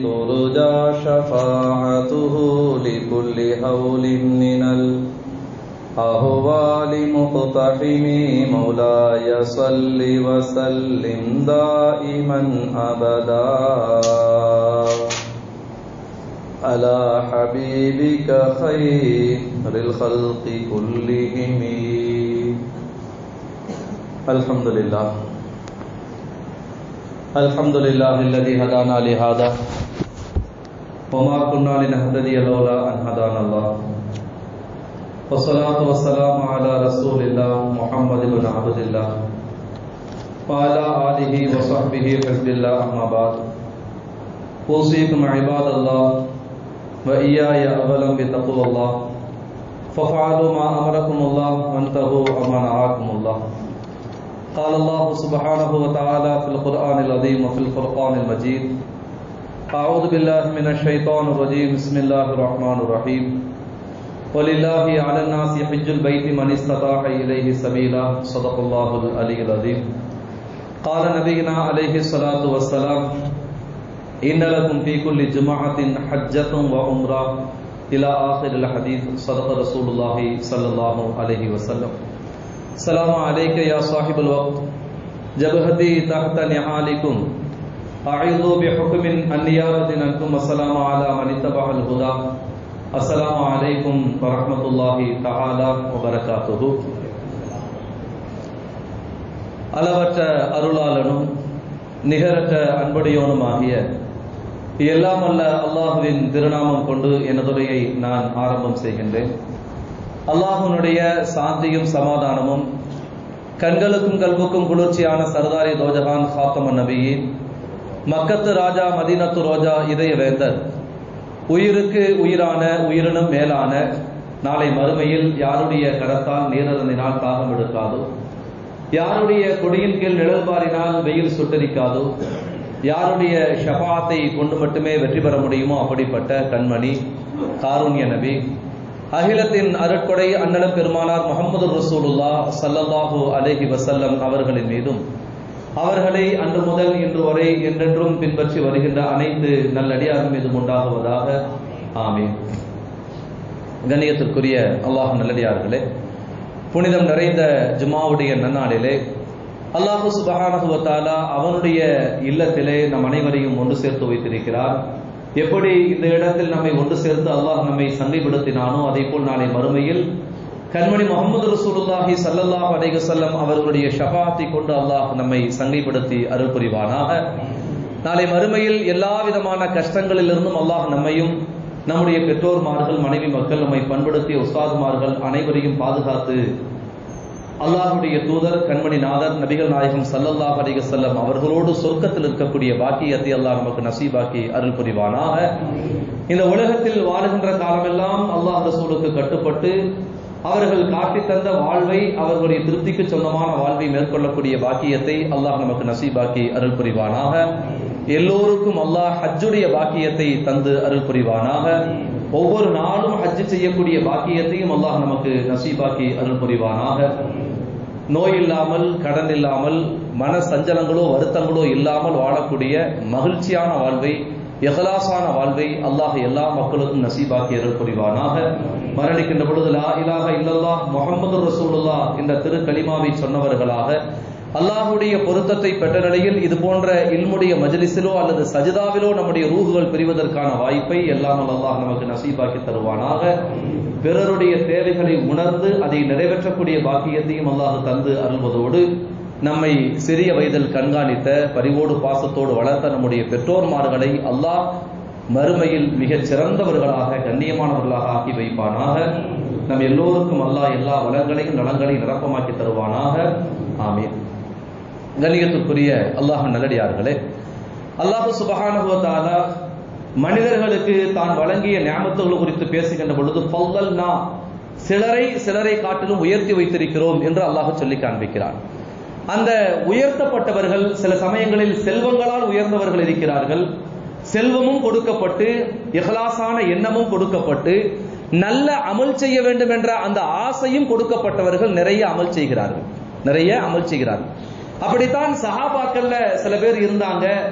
ترجى شفاعته لكل هول من الأهوال مقتحم مولاي صل وسلم دائما أبدا على حبيبك خير الخلق كلهم الحمد لله الحمد لله الذي هدانا لهذا وما كنا لنهتدي لولا أن هدانا الله والصلاة والسلام على رسول الله محمد بن عبد الله وعلى آله وصحبه حزب الله أما بعد أوصيكم عباد الله وإياي أولا بتقوى الله ففعلوا ما أمركم الله وانتهوا أما نهاكم الله قال الله سبحانه وتعالى في القرآن العظيم وفي الفرقان المجيد أعوذ بالله من الشيطان الرجيم بسم الله الرحمن الرحيم ولله على الناس حج البيت من استطاع إليه سبيلا صدق الله العلي العظيم قال نبينا عليه الصلاة والسلام إن لكم في كل جمعة حجة وعمرة إلى آخر الحديث صدق رسول الله صلى الله عليه وسلم السلام عليك يا صاحب الوقت جبهتي تحت نعالكم أعوذ بحكم النيابة أنكم السلام على من اتبع الهدى السلام عليكم ورحمة الله تعالى وبركاته அளவற்ற அருளாளனும் நிகரற்ற அன்புடையோனுமாகிய எல்லாம் அல்ல அல்லாஹுவின் திருநாமம் கொண்டு எனதுரையை நான் ஆரம்பம் செய்கின்றேன் அல்லாஹுனுடைய சாந்தியும் சமாதானமும் கண்களுக்கும் கல்வுக்கும் குளிர்ச்சியான சர்தாரி தோஜகான் ஹாத்தமன் நபியே மக்கத்து ராஜா மதீனத்து ரோஜா இதய வேந்தர் உயிருக்கு உயிரான உயிரினும் மேலான நாளை மறுமையில் யாருடைய கரத்தால் நீரதனினால் தாகம் எடுக்காதோ யாருடைய கொடியின் கீழ் நிழல்பாரினால் வெயில் சுட்டரிக்காதோ யாருடைய ஷபாத்தை கொண்டு மட்டுமே வெற்றி பெற முடியுமோ அப்படிப்பட்ட கண்மணி காருண்ய நபி அகிலத்தின் அருட்கொடை அண்ணலம் பெருமானார் முகமது ரசூலுல்லா சல்லல்லாஹூ அலேஹி வசல்லம் அவர்களின் மீதும் அவர்களை அன்று முதல் இன்று வரை என்றென்றும் பின்பற்றி வருகின்ற அனைத்து நல்லடியார் மீதும் உண்டாகுவதாக ஆமே கண்ணியத்திற்குரிய அல்லாஹ் நல்லடியார்களே புனிதம் நிறைந்த ஜுமாவுடைய நன்னாளிலே அல்லாஹு சுபஹானகுவத்தாலா அவனுடைய இல்லத்திலே நம் அனைவரையும் ஒன்று சேர்த்து வைத்திருக்கிறார் எப்படி இந்த இடத்தில் நம்மை ஒன்று சேர்த்து அல்லாஹ் நம்மை சந்தைப்படுத்தினானோ அதே போல் நாளை மறுமையில் கண்மணி முகமது ரசூலுல்லாஹி சல்லல்லாஹ் அலைஹசல்லம் அவர்களுடைய ஷபாத்தை கொண்டு அல்லாஹ் நம்மை சங்கைப்படுத்தி அருள் புரிவானாக நாளை மறுமையில் எல்லா விதமான கஷ்டங்களிலிருந்தும் அல்லாஹ் நம்மையும் நம்முடைய பெற்றோர்மார்கள் மனைவி மக்கள் நம்மை பண்படுத்திய உஸ்தாதுமார்கள் அனைவரையும் பாதுகாத்து அல்லாஹுடைய தூதர் கண்மணி நாதர் நபிகள் நாயகம் சல்லல்லாஹ் அலிக செல்லம் அவர்களோடு சொர்க்கத்தில் இருக்கக்கூடிய பாக்கியத்தை அல்லாஹ் நமக்கு நசீபாக்கி அருள் புரிவானாக இந்த உலகத்தில் வாழுகின்ற காலமெல்லாம் அல்லாஹ் ரசூலுக்கு கட்டுப்பட்டு அவர்கள் காட்டி தந்த வாழ்வை அவர்களுடைய திருப்திக்கு சொந்தமான வாழ்வை மேற்கொள்ளக்கூடிய பாக்கியத்தை அல்லாஹ் நமக்கு நசீபாக்கி அருள் புரிவானாக எல்லோருக்கும் அல்லாஹ் ஹஜ்ஜுடைய பாக்கியத்தை தந்து அருள் புரிவானாக ஒவ்வொரு நாளும் ஹஜ்ஜு செய்யக்கூடிய பாக்கியத்தையும் அல்லாஹ் நமக்கு நசீபாக்கி அருள் புரிவானாக நோய் இல்லாமல் கடன் இல்லாமல் மன சஞ்சலங்களோ வருத்தங்களோ இல்லாமல் வாழக்கூடிய மகிழ்ச்சியான வாழ்வை எகலாசான வாழ்வை அல்லாஹ் எல்லா மக்களுக்கும் நசீபாக்கி அருள் புரிவானாக மரணிக்கின்ற பொழுது லா இலாக இல்லல்லா முகமது ரசூலுல்லா என்ற திரு கலிமாவை சொன்னவர்களாக அல்லாஹுடைய பொருத்தத்தை பெற்ற நிலையில் இது போன்ற இல்முடைய மஜலிசிலோ அல்லது சஜிதாவிலோ நம்முடைய ரூகுகள் பிரிவதற்கான வாய்ப்பை எல்லாம் அல்லாஹ் நமக்கு நசீபாக்கி தருவானாக பிறருடைய தேவைகளை உணர்ந்து அதை நிறைவேற்றக்கூடிய பாக்கியத்தையும் அல்லாஹ் தந்து அருள்வதோடு நம்மை சிறிய வயதில் கண்காணித்த பரிவோடு பாசத்தோடு வளர்த்த நம்முடைய பெற்றோர்மார்களை அல்லாஹ் மறுமையில் மிகச் சிறந்தவர்களாக கண்ணியமானவர்களாக ஆக்கி வைப்பானாக நம் எல்லோருக்கும் அல்லாஹ் எல்லா வளங்களையும் நலங்களையும் நிரப்பமாக்கி தருவானாக ஆமீன் கண்ணியத்துக்குரிய அல்லாஹ் நல்லடியார்களே அல்லாஹு சுபஹானுவத்தாலா மனிதர்களுக்கு தான் வழங்கிய ஞாபகங்கள் குறித்து பேசுகின்ற பொழுது பல்லல்னா சிலரை சிலரை காட்டிலும் உயர்த்தி வைத்திருக்கிறோம் என்று அல்லாஹ் சொல்லி காண்பிக்கிறான் அந்த உயர்த்தப்பட்டவர்கள் சில சமயங்களில் செல்வங்களால் உயர்ந்தவர்கள் இருக்கிறார்கள் செல்வமும் கொடுக்கப்பட்டு இஹலாசான எண்ணமும் கொடுக்கப்பட்டு நல்ல அமல் செய்ய வேண்டும் என்ற அந்த ஆசையும் கொடுக்கப்பட்டவர்கள் நிறைய அமல் செய்கிறார்கள் நிறைய அமல் செய்கிறார்கள் அப்படித்தான் சஹாபாக்கள்ல சில பேர் இருந்தாங்க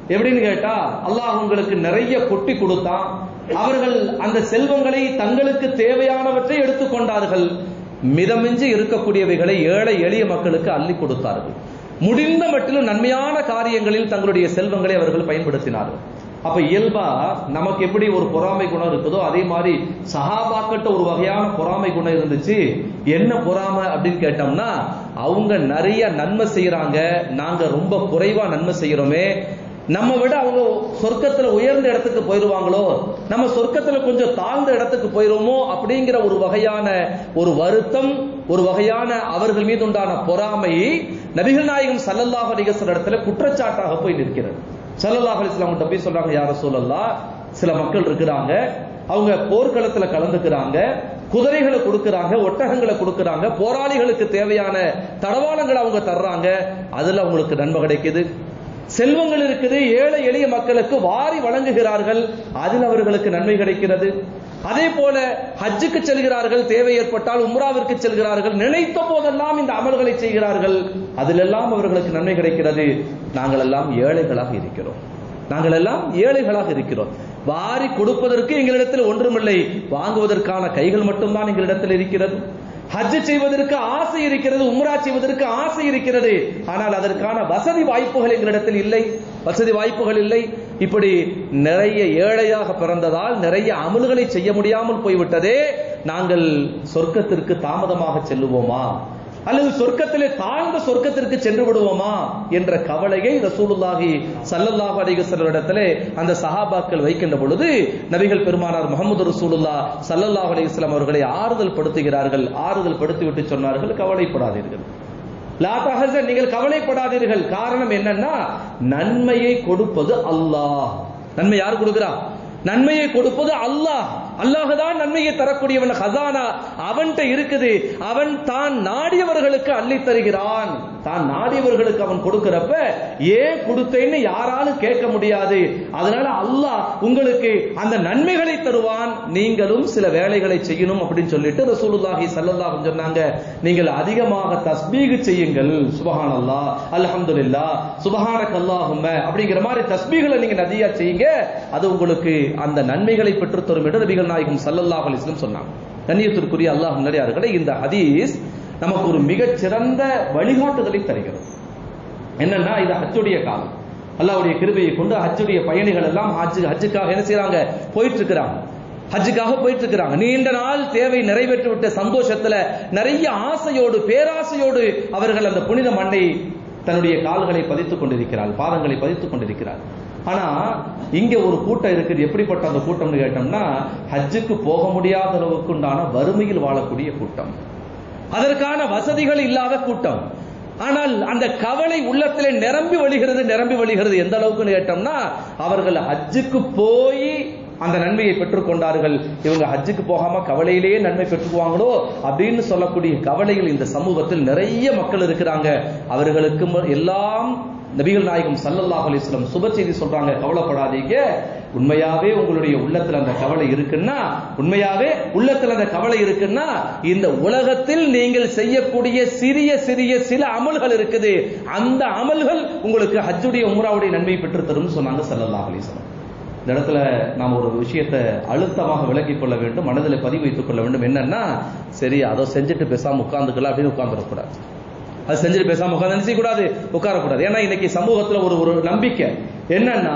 எப்படின்னு கேட்டா அல்லாஹ் உங்களுக்கு நிறைய கொட்டி கொடுத்தான் அவர்கள் அந்த செல்வங்களை தங்களுக்கு தேவையானவற்றை எடுத்துக்கொண்டார்கள் மிதமின்றி இருக்கக்கூடியவைகளை ஏழை எளிய மக்களுக்கு அள்ளி கொடுத்தார்கள் முடிந்த மட்டிலும் நன்மையான காரியங்களில் தங்களுடைய செல்வங்களை அவர்கள் பயன்படுத்தினார்கள் அப்ப இயல்பா நமக்கு எப்படி ஒரு பொறாமை குணம் இருக்குதோ அதே மாதிரி சஹாபாக்கிட்ட ஒரு வகையான பொறாமை குணம் இருந்துச்சு என்ன பொறாமை அப்படின்னு கேட்டோம்னா அவங்க நிறைய நன்மை செய்யறாங்க நாங்க ரொம்ப குறைவா நன்மை செய்யறோமே நம்ம விட அவங்க சொர்க்கத்துல உயர்ந்த இடத்துக்கு போயிருவாங்களோ நம்ம சொர்க்கத்துல கொஞ்சம் தாழ்ந்த இடத்துக்கு போயிருவோமோ அப்படிங்கிற ஒரு வகையான ஒரு வருத்தம் ஒரு வகையான அவர்கள் மீது உண்டான பொறாமை நபிகள் நாயகம் சல்லல்லாஹு அலைஹி வஸல்லம் இடத்துல குற்றச்சாட்டாக போய் நிற்கிறது சல்லல்லாஹு அலைஹி வஸல்லம் கிட்ட போய் சொல்றாங்க யார சொல்லலாம் சில மக்கள் இருக்கிறாங்க அவங்க போர்க்களத்துல கலந்துக்கிறாங்க குதிரைகளை கொடுக்கறாங்க ஒட்டகங்களை கொடுக்கறாங்க போராளிகளுக்கு தேவையான தடவாளங்களை அவங்க தர்றாங்க அதுல அவங்களுக்கு நன்மை கிடைக்குது செல்வங்கள் இருக்குது ஏழை எளிய மக்களுக்கு வாரி வழங்குகிறார்கள் அதில் அவர்களுக்கு நன்மை கிடைக்கிறது அதே போல ஹஜ்ஜுக்கு செல்கிறார்கள் தேவை ஏற்பட்டால் உம்ராவிற்கு செல்கிறார்கள் நினைத்த போதெல்லாம் இந்த அமல்களை செய்கிறார்கள் அதிலெல்லாம் அவர்களுக்கு நன்மை கிடைக்கிறது நாங்கள் எல்லாம் ஏழைகளாக இருக்கிறோம் நாங்கள் எல்லாம் ஏழைகளாக இருக்கிறோம் வாரி கொடுப்பதற்கு எங்களிடத்தில் ஒன்றுமில்லை வாங்குவதற்கான கைகள் மட்டும்தான் எங்களிடத்தில் இருக்கிறது ஹஜ் செய்வதற்கு ஆசை இருக்கிறது உம்ரா செய்வதற்கு ஆசை இருக்கிறது ஆனால் அதற்கான வசதி வாய்ப்புகள் எங்களிடத்தில் இல்லை வசதி வாய்ப்புகள் இல்லை இப்படி நிறைய ஏழையாக பிறந்ததால் நிறைய அமல்களை செய்ய முடியாமல் போய்விட்டதே நாங்கள் சொர்க்கத்திற்கு தாமதமாக செல்லுவோமா அல்லது சொர்க்கத்திலே தாழ்ந்த சொர்க்கத்திற்கு சென்று விடுவோமா என்ற கவலையை ரசூலுல்லாஹி சல்லல்லாஹு அலைஹி வஸல்லம் இடத்திலே அந்த சஹாபாக்கள் வைக்கின்ற பொழுது நபிகள் பெருமானார் முகமது ரசூலுல்லா சல்லல்லாஹு அலைஹி வஸல்லம் அவர்களை ஆறுதல் படுத்துகிறார்கள் ஆறுதல் படுத்திவிட்டு சொன்னார்கள் கவலைப்படாதீர்கள் லா தஹசன் நீங்கள் கவலைப்படாதீர்கள் காரணம் என்னன்னா நன்மையை கொடுப்பது அல்லாஹ் நன்மை யார் கொடுக்கிறா நன்மையை கொடுப்பது அல்லாஹ் அல்லாஹ் தான் நன்மையை தரக்கூடியவன் ஹசானா அவன்கிட்ட இருக்குது அவன் தான் நாடியவர்களுக்கு அள்ளி தருகிறான் தான் நாடியவர்களுக்கு அவன் கொடுக்கிறப்ப ஏன் கொடுத்தேன்னு யாராலும் கேட்க முடியாது அதனால அல்லாஹ் உங்களுக்கு அந்த நன்மைகளை தருவான் நீங்களும் சில வேலைகளை செய்யணும் அப்படின்னு சொல்லிட்டு ரசூலுல்லாஹி ஸல்லல்லாஹு சொன்னாங்க நீங்கள் அதிகமாக தஸ்பீக் செய்யுங்கள் சுபஹானல்லாஹ் அல்ஹம்துலில்லாஹ் சுபஹானக அல்லாஹும்ம அப்படிங்கிற மாதிரி தஸ்பீகளை நீங்க நதியா செய்யுங்க அது உங்களுக்கு அந்த நன்மைகளை பெற்று தரும் என்று நபிகள் நாயகம் சல்லல்லாஹு அலைஹி வஸல்லம் சொன்னாங்க கண்ணியத்திற்குரிய அல்லாஹ் நல்லடியார்களே இந்த ஹதீஸ் நமக்கு ஒரு மிகச் சிறந்த வழிகாட்டுதலை தருகிறது என்னன்னா இது ஹஜ்ஜுடைய காலம் அல்லாஹ்வுடைய கிருபையை கொண்டு ஹஜ்ஜுடைய பயணிகள் எல்லாம் ஹஜ் ஹஜ்ஜுக்காக என்ன செய்றாங்க போயிட்டு இருக்கிறாங்க ஹஜ்ஜுக்காக போயிட்டு இருக்கிறாங்க நீண்ட நாள் தேவை நிறைவேற்றி விட்ட சந்தோஷத்துல நிறைய ஆசையோடு பேராசையோடு அவர்கள் அந்த புனித மண்ணை தன்னுடைய கால்களை பதித்துக் கொண்டிருக்கிறார் பாதங்களை பதித்துக் கொண்டிருக்கிறார் ஆனா இங்க ஒரு கூட்டம் இருக்குது எப்படிப்பட்ட அந்த கூட்டம்னு கேட்டோம்னா ஹஜ்ஜுக்கு போக முடியாத அளவுக்கு உண்டான வறுமையில் வாழக்கூடிய கூட்டம் அதற்கான வசதிகள் இல்லாத கூட்டம் ஆனால் அந்த கவலை உள்ளத்திலே நிரம்பி வழிகிறது நிரம்பி வழிகிறது எந்த அளவுக்குன்னு கேட்டோம்னா அவர்கள் ஹஜ்ஜுக்கு போய் அந்த நன்மையை பெற்றுக்கொண்டார்கள் இவங்க ஹஜ்ஜுக்கு போகாம கவலையிலேயே நன்மை பெற்றுக்குவாங்களோ அப்படின்னு சொல்லக்கூடிய கவலைகள் இந்த சமூகத்தில் நிறைய மக்கள் இருக்கிறாங்க அவர்களுக்கு ம- எல்லாம் நபிகள் நாயகம் சல்லல்லாஹு அலைஹி வஸல்லம் சுப செய்தி சொல்றாங்க கவலைப்படாதீங்க உண்மையாவே உங்களுடைய உள்ளத்துல அந்த கவலை இருக்குன்னா உண்மையாவே உள்ளத்துல அந்த கவலை இருக்குன்னா இந்த உலகத்தில் நீங்கள் செய்யக்கூடிய சிறிய சிறிய சில அமல்கள் இருக்குது அந்த அமல்கள் உங்களுக்கு ஹஜ்ஜுடைய உம்ராவுடைய நன்மை பெற்று தரும்னு சொன்னாங்க சல்லல்லாஹு அலைஹி வஸல்லம் இந்த இடத்துல நாம் ஒரு விஷயத்தை அழுத்தமாக விளக்கிக் கொள்ள வேண்டும் மனதில் பதிவு வைத்துக் கொள்ள வேண்டும் என்னன்னா சரி அதை செஞ்சுட்டு பேசாம உட்கார்ந்துக்கலாம் அப்படின்னு உட்கார்ந்துடக்கூடாது அது செஞ்சுட்டு பேசாம உட்கார்ந்து என்ன செய்யக்கூடாது உட்காரக்கூடாது ஏன்னா இன்னைக்கு சமூகத்துல ஒரு ஒரு நம்பிக்கை என்னன்னா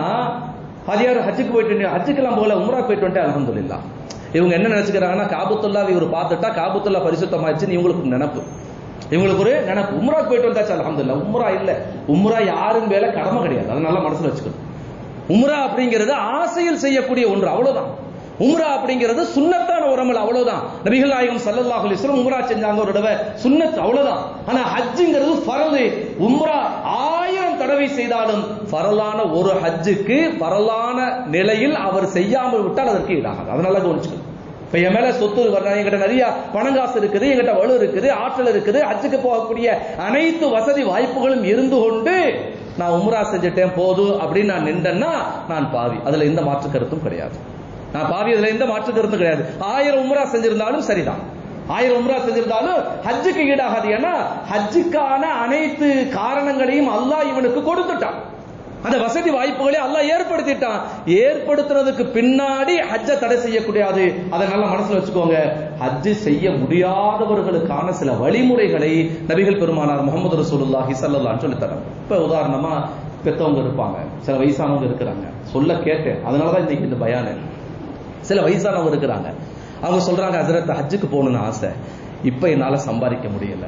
அது யார் ஹஜ்ஜுக்கு போயிட்டு ஹஜ்ஜுக்கெல்லாம் போகல உம்ரா போயிட்டு வந்துட்டு அல்ஹம்துலில்லாஹ் இவங்க என்ன நினைச்சுக்கிறாங்கன்னா காபத்துல்லா இவர் பார்த்துட்டா காபத்துல்லா பரிசுத்தமாயிடுச்சுன்னு இவங்களுக்கு நினைப்பு இவங்களுக்கு ஒரு நினைப்பு உம்ரா போயிட்டு வந்தாச்சு அல்ஹம்துலில்லாஹ் உம்ரா இல்ல உம்ரா யாரும் மேல கடமை கிடையாது அதை நல்லா மனசுல வச்சுக்கணும் உம்ரா அப்படிங்கிறது ஆசையில் செய்யக்கூடிய ஒன்று அவ்வளவுதான் உம்ரா அப்படிங்கிறது சுன்னத்தான ஒரு அமல் அவ்வளவுதான் நபிகள் நாயகம் ஸல்லல்லாஹு அலைஹி வஸல்லம் உம்ரா செஞ்சாங்க ஒரு தடவை சுன்னத் அவ்வளவுதான் ஆனா ஹஜ்ஜுங்கிறது ஃபரது உம்ரா ஆயிரம் தடவை செய்தாலும் ஃபரலான ஒரு ஹஜ்ஜுக்கு ஃபரலான நிலையில் அவர் செய்யாமல் விட்டால் அதற்கு ஈடாகாது அதனால கவனிச்சுக்கணும் இப்ப என் மேல சொத்து வரணும் என்கிட்ட நிறைய பணங்காசு இருக்குது என்கிட்ட வலு இருக்குது ஆற்றல் இருக்குது ஹஜ்ஜுக்கு போகக்கூடிய அனைத்து வசதி வாய்ப்புகளும் இருந்து கொண்டு நான் உம்ரா செஞ்சுட்டேன் போதும் அப்படின்னு நான் நின்றேன்னா நான் பாவி அதுல எந்த மாற்று கருத்தும் கிடையாது நான் பாவி அதுல எந்த மாற்று கருத்தும் கிடையாது ஆயிரம் உம்ரா செஞ்சிருந்தாலும் சரிதான் ஆயிரம் உம்ரா செஞ்சிருந்தாலும் ஹஜ்ஜுக்கு ஈடாகாது ஏன்னா ஹஜ்ஜுக்கான அனைத்து காரணங்களையும் அல்லாஹ் இவனுக்கு கொடுத்துட்டான் அந்த வசதி வாய்ப்புகளை அல்லாஹ் ஏற்படுத்திட்டான் ஏற்படுத்துறதுக்கு பின்னாடி ஹஜ்ஜ தடை செய்யக்கூடாது அதை நல்லா மனசுல வச்சுக்கோங்க ஹஜ் செய்ய முடியாதவர்களுக்கான சில வழிமுறைகளை நபிகள் பெருமானார் முகமது ரசூலுல்லாஹி ஸல்லல்லாஹு சொல்லி தராங்க இப்ப உதாரணமா பெத்தவங்க இருப்பாங்க சில வயசானவங்க இருக்கிறாங்க சொல்ல கேட்டேன் அதனாலதான் இன்னைக்கு இந்த பயானு சில வயசானவங்க இருக்கிறாங்க அவங்க சொல்றாங்க ஹசரத் ஹஜ்ஜுக்கு போகணும்னு ஆசை இப்ப என்னால சம்பாதிக்க முடியல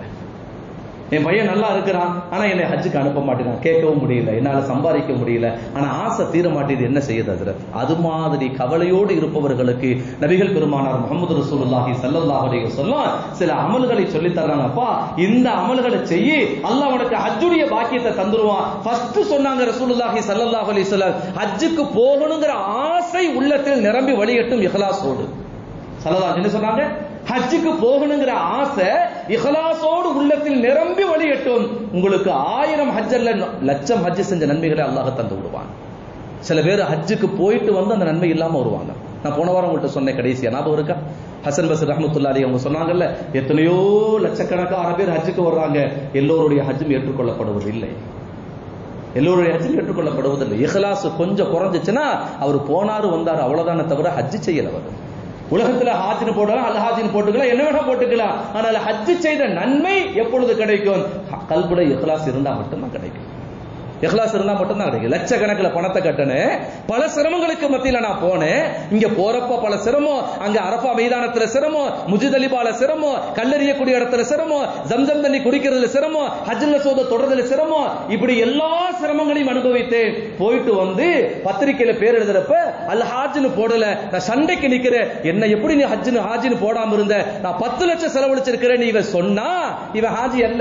என் பையன் நல்லா இருக்கிறான் ஆனா என்னை ஹஜ்ஜுக்கு அனுப்ப மாட்டேங்கிறான் கேட்கவும் முடியல என்னால சம்பாதிக்க முடியல ஆனா ஆசை தீர மாட்டேது என்ன செய்யுது ஹசரத் அது மாதிரி கவலையோடு இருப்பவர்களுக்கு நபிகள் பெருமானார் முகமது ரசூலுல்லாஹி ஸல்லல்லாஹு அலைஹி வஸல்லம் சில அமல்களை சொல்லி தர்றாங்கப்பா இந்த அமல்களை செய்யி அல்லாஹ் உனக்கு ஹஜ்ஜுடைய பாக்கியத்தை தந்துருவான் ஃபர்ஸ்ட் சொன்னாங்க ரசூலுல்லாஹி ஸல்லல்லாஹு அலைஹி வஸல்லம் ஹஜ்ஜுக்கு போகணுங்கிற ஆசை உள்ளத்தில் நிரம்பி வழியட்டும் இஹ்லாஸோடு சல்லல்லாஹு என்ன சொன்னாங்க ஹஜ்ஜுக்கு போகணுங்கிற ஆசை இஹ்லாஸோடு உள்ளத்தில் நிரம்பி வழியட்டும் உங்களுக்கு ஆயிரம் ஹஜ்ஜல்ல லட்சம் ஹஜ் செஞ்ச நன்மைகளை அல்லாஹ் தந்து விடுவான் சில பேர் ஹஜ்ஜுக்கு போயிட்டு வந்து அந்த நன்மை இல்லாம வருவாங்க நான் போன வாரம் உங்கள்கிட்ட சொன்னேன் கடைசியா ஞாபகம் இருக்கா ஹசன் பஸ் ரஹமத்துல்லாரி அவங்க சொன்னாங்கல்ல எத்தனையோ லட்சக்கணக்கான பேர் ஹஜ்ஜுக்கு வர்றாங்க எல்லோருடைய ஹஜ்ஜும் ஏற்றுக்கொள்ளப்படுவதில்லை எல்லோருடைய ஹஜ்ஜும் ஏற்றுக்கொள்ளப்படுவதில்லை இஹ்லாஸ் கொஞ்சம் குறைஞ்சிச்சுன்னா அவர் போனாரு வந்தாரு அவ்வளவுதானே தவிர ஹஜ்ஜு செய்யல அவர் உலகத்துல ஹாஜின்னு போடலாம் அல்ல ஹாஜின்னு போட்டுக்கலாம் என்ன வேணா போட்டுக்கலாம் ஆனால் ஹஜ்ஜு செய்த நன்மை எப்பொழுது கிடைக்கும் கல்புட இஹ்லாஸ் இருந்தா மட்டும்தான் கிடைக்கும் இஹ்லாஸ் இருந்தா மட்டும்தான் கிடைக்கும் லட்சக்கணக்கில் பணத்தை கட்டணும் பல சிரமங்களுக்கு மத்தியில நான் போனேன் இங்க போறப்ப பல சிரமம் அங்க அரபா மைதானத்துல சிரமம் முஜிதலிபால சிரமம் கல்லறியக்கூடிய இடத்துல சிரமம் ஜம்ஜம் தண்ணி குடிக்கிறதுல சிரமம் ஹஜ்ல சோத தொடர்றதுல சிரமம் இப்படி எல்லா சிரமங்களையும் அனுபவித்தேன் போயிட்டு வந்து பத்திரிக்கையில பேர் எழுதுறப்ப அல் ஹாஜ்னு போடல நான் சண்டைக்கு நிக்கிறேன் என்ன எப்படி நீ ஹஜ்னு ஹாஜின்னு போடாம இருந்த நான் பத்து லட்சம் செலவழிச்சிருக்கிறேன் நீ இவன் சொன்னா இவன் ஹாஜி அல்ல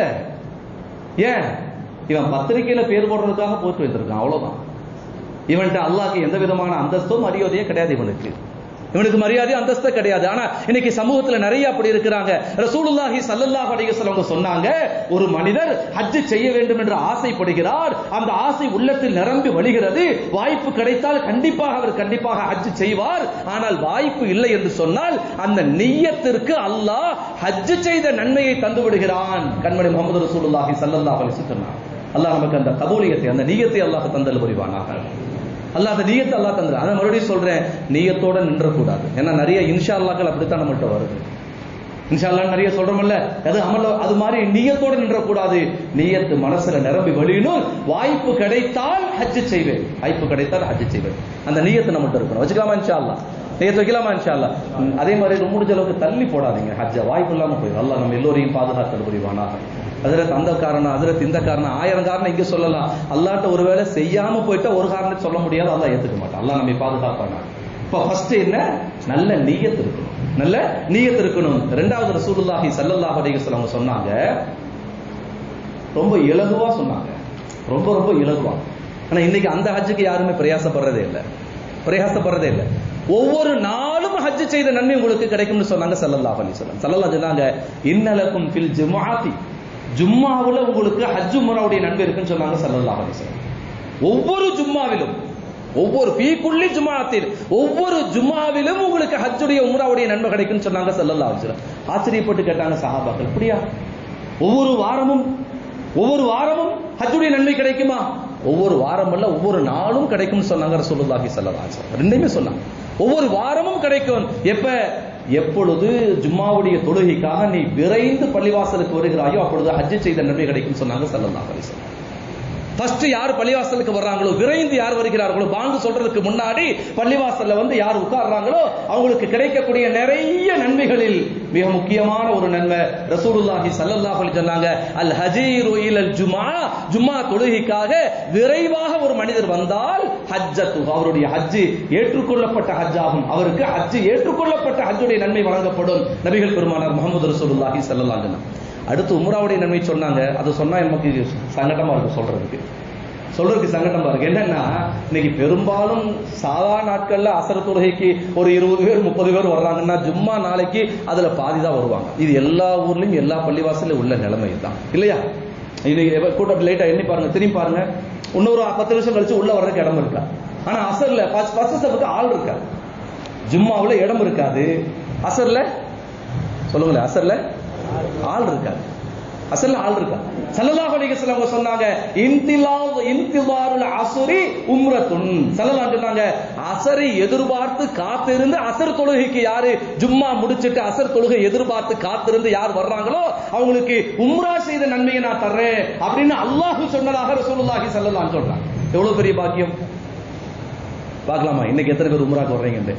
ஏன் இவன் பத்திரிகையில பேர் போடுறதுக்காக போட்டு வந்திருக்கான் அவ்வளவுதான் இவன்கிட்ட அல்லாஹ்க்கு எந்த விதமான அந்தஸ்தும் மரியாதையே கிடையாது இவனுக்கு இவனுக்கு மரியாதை அந்தஸ்து கிடையாது ஆனா இன்னைக்கு சமூகத்துல நிறைய அப்படி இருக்கிறாங்க ரசூலுல்லாஹி ஸல்லல்லாஹு அலைஹி வஸல்லம் சொன்னாங்க ஒரு மனிதர் ஹஜ் செய்ய வேண்டும் என்று ஆசைப்படுகிறார் அந்த ஆசை உள்ளத்தில் நிரம்பி வழிகிறது வாய்ப்பு கிடைத்தால் கண்டிப்பாக அவர் கண்டிப்பாக ஹஜ் செய்வார் ஆனால் வாய்ப்பு இல்லை என்று சொன்னால் அந்த நிய்யத்திற்கு அல்லாஹ் ஹஜ் செய்த நன்மையை தந்து விடுகிறான் கண்மணி முகமது ரசூலுல்லாஹி ஸல்லல்லாஹு அலைஹி வஸல்லம் சொன்னார் அல்லாஹ் நமக்கு அந்த கபூலியத்தை அந்த நீயத்தை அல்லாஹ் தந்தல் புரிவானாக அல்லாஹ் அந்த நீயத்தை அல்லாஹ் தந்துரு அதை மறுபடியும் சொல்றேன் நீயத்தோட நின்றக்கூடாது ஏன்னா நிறைய இன்ஷா அல்லாக்கள் அப்படித்தான் நம்மள்ட்ட வருது இன்ஷா அல்லாஹ் நிறைய சொல்றோம்ல அது அமல் அது மாதிரி நீயத்தோட நின்றக்கூடாது நீயத்து மனசுல நிரம்பி வழியணும் வாய்ப்பு கிடைத்தால் ஹஜ் செய்வேன் வாய்ப்பு கிடைத்தால் ஹஜ் செய்வேன் அந்த நீயத்து நம்மகிட்ட இருக்கணும் வச்சுக்கலாமா இன்ஷா அல்லாஹ் நீயத்து வைக்கலாமா இன்ஷா அல்லாஹ் அதே மாதிரி முடிஞ்ச அளவுக்கு தள்ளி போடாதீங்க ஹஜ்ஜ வாய்ப்பு இல்லாம போயிடும் அல்லாஹ் நம்ம எல்லோரையும் பாதுகாத்தல் புரிவானாக அதிரத் அந்த காரணம் அதிரத் இந்த காரணம் ஆயிரம் காரணம் இங்க சொல்லலாம் அல்லாட்ட ஒருவேளை செய்யாம போயிட்டா ஒரு காரணம் சொல்ல முடியாது அல்லாஹ் ஏத்துக்க மாட்டான் அல்லாஹ் நம்ம பாதுகாப்பானா இப்ப ஃபர்ஸ்ட் என்ன நல்ல நீயத் இருக்கணும் நல்ல நீயத் இருக்கணும் ரெண்டாவது ரசூலுல்லாஹி ஸல்லல்லாஹு அலைஹி வஸல்லம் சொன்னாங்க ரொம்ப இலகுவா சொன்னாங்க ரொம்ப ரொம்ப இலகுவா ஆனா இன்னைக்கு அந்த ஹஜ்ஜுக்கு யாருமே பிரயாசப்படுறதே இல்லை பிரயாசப்படுறதே இல்லை ஒவ்வொரு நாளும் ஹஜ் செய்த நன்மை உங்களுக்கு கிடைக்கும்னு சொன்னாங்க ஸல்லல்லாஹு அலைஹி வஸல்லம் ஸல்லல்லாஹு சொன்னாங்க இன்னலக்கும் ஃபில் ஜுமுஆத்தி ஜும்மாவுல உங்களுக்கு ஹஜ் உம்ராவுடைய நன்மை இருக்குன்னு சொன்னாங்க ஸல்லல்லாஹு அலைஹி வஸல்லம் ஒவ்வொரு ஜும்மாவிலும் ஒவ்வொரு பீக்குள்ளி ஜுமாத்தில் ஒவ்வொரு ஜும்மாவிலும் உங்களுக்கு ஹஜ்ஜுடைய உம்ராவுடைய நன்மை கிடைக்கும்னு சொன்னாங்க ஸல்லல்லாஹு அலைஹி வஸல்லம் ஆச்சரியப்பட்டு கேட்டாங்க சஹாபாக்கள் அப்படியா ஒவ்வொரு வாரமும் ஒவ்வொரு வாரமும் ஹஜ்ஜுடைய நன்மை கிடைக்குமா ஒவ்வொரு வாரம் அல்ல ஒவ்வொரு நாளும் கிடைக்கும்னு சொன்னாங்க ரசூலுல்லாஹி ஸல்லல்லாஹு அலைஹி வஸல்லம் ரெண்டுமே சொன்னாங்க ஒவ்வொரு வாரமும் கிடைக்கும் எப்ப எப்பொழுது ஜும்மாவுடைய தொழுகைக்காக நீ விரைந்து பள்ளிவாசலுக்கு வருகிறாயோ அப்பொழுது ஹஜ் செய்த நன்மை கிடைக்கும் சொன்னாங்க ஸல்லல்லாஹு அலைஹி வஸல்லம் ஃபர்ஸ்ட் யார் பள்ளிவாசலுக்கு வர்றாங்களோ விரைந்து யார் வருகிறார்களோ பாங்கு சொல்றதுக்கு முன்னாடி பள்ளிவாசல்ல வந்து யார் உட்கார்றாங்களோ அவங்களுக்கு கிடைக்கக்கூடிய நிறைய நன்மைகளில் மிக முக்கியமான ஒரு நன்மை ரசூலுல்லாஹி ஸல்லல்லாஹு அலைஹி சொன்னாங்க அல் ஹஜீரு இலல் ஜுமா ஜும்மா தொழுகைக்காக விரைவாக ஒரு மனிதர் வந்தால் ஹஜ்ஜத்து அவருடைய ஹஜ் ஏற்றுக்கொள்ளப்பட்ட ஹஜ் ஆகும் அவருக்கு ஹஜ் ஏற்றுக்கொள்ளப்பட்ட ஹஜ்ஜுடைய நன்மை வழங்கப்படும் நபிகள் பெருமானார் முகமது ரசூலுல்லாஹி ஸல்லல்லாஹு அலைஹி வஸல்லம் அடுத்து உம்ராவுடைய நன்மை சொன்னாங்க அது சொன்னா நமக்கு சங்கடமா இருக்கு சொல்றதுக்கு சொல்றதுக்கு சங்கடமா இருக்கு என்னன்னா இன்னைக்கு பெரும்பாலும் சாதா நாட்கள்ல அசர தொழுகைக்கு ஒரு இருபது பேர் முப்பது பேர் வர்றாங்கன்னா ஜும்மா நாளைக்கு அதுல பாதி தான் வருவாங்க இது எல்லா ஊர்லயும் எல்லா பள்ளிவாசலும் உள்ள நிலைமை தான் இல்லையா இன்னைக்கு கூட்டம் லேட்டா எண்ணி பாருங்க திரும்பி பாருங்க இன்னொரு பத்து நிமிஷம் கழிச்சு உள்ள வர்றதுக்கு இடம் இருக்கா ஆனா அசர்ல ஃபர்ஸ்ட் ஸ்டெப்புக்கு ஆள் இருக்கா ஜும்மாவுல இடம் இருக்காது அசர்ல சொல்லுங்களேன் அசர்ல ஆள் இருக்காது அசல்ல ஆள் இருக்கா சல்லல்லாஹு அலைஹி வஸல்லம் அவங்க சொன்னாங்க இன்திலாவ் இன்திவாருல் அஸ்ரி உம்ரத்துன் சல்லல்லாஹு சொன்னாங்க அசரை எதிர்பார்த்து காத்திருந்து அசர் தொழுகைக்கு யாரு ஜும்மா முடிச்சிட்டு அசர் தொழுகை எதிர்பார்த்து காத்திருந்து யார் வர்றாங்களோ அவங்களுக்கு உம்ரா செய்த நன்மையை நான் தர்றேன் அப்படின்னு அல்லாஹ் சொன்னதாக ரசூலுல்லாஹி ஸல்லல்லாஹு அலைஹி சொல்றாங்க எவ்வளவு பெரிய பாக்கியம் பார்க்கலாமா இன்னைக்கு எத்தனை பேர் உம்ராக்கு வர்றீங்கன்னு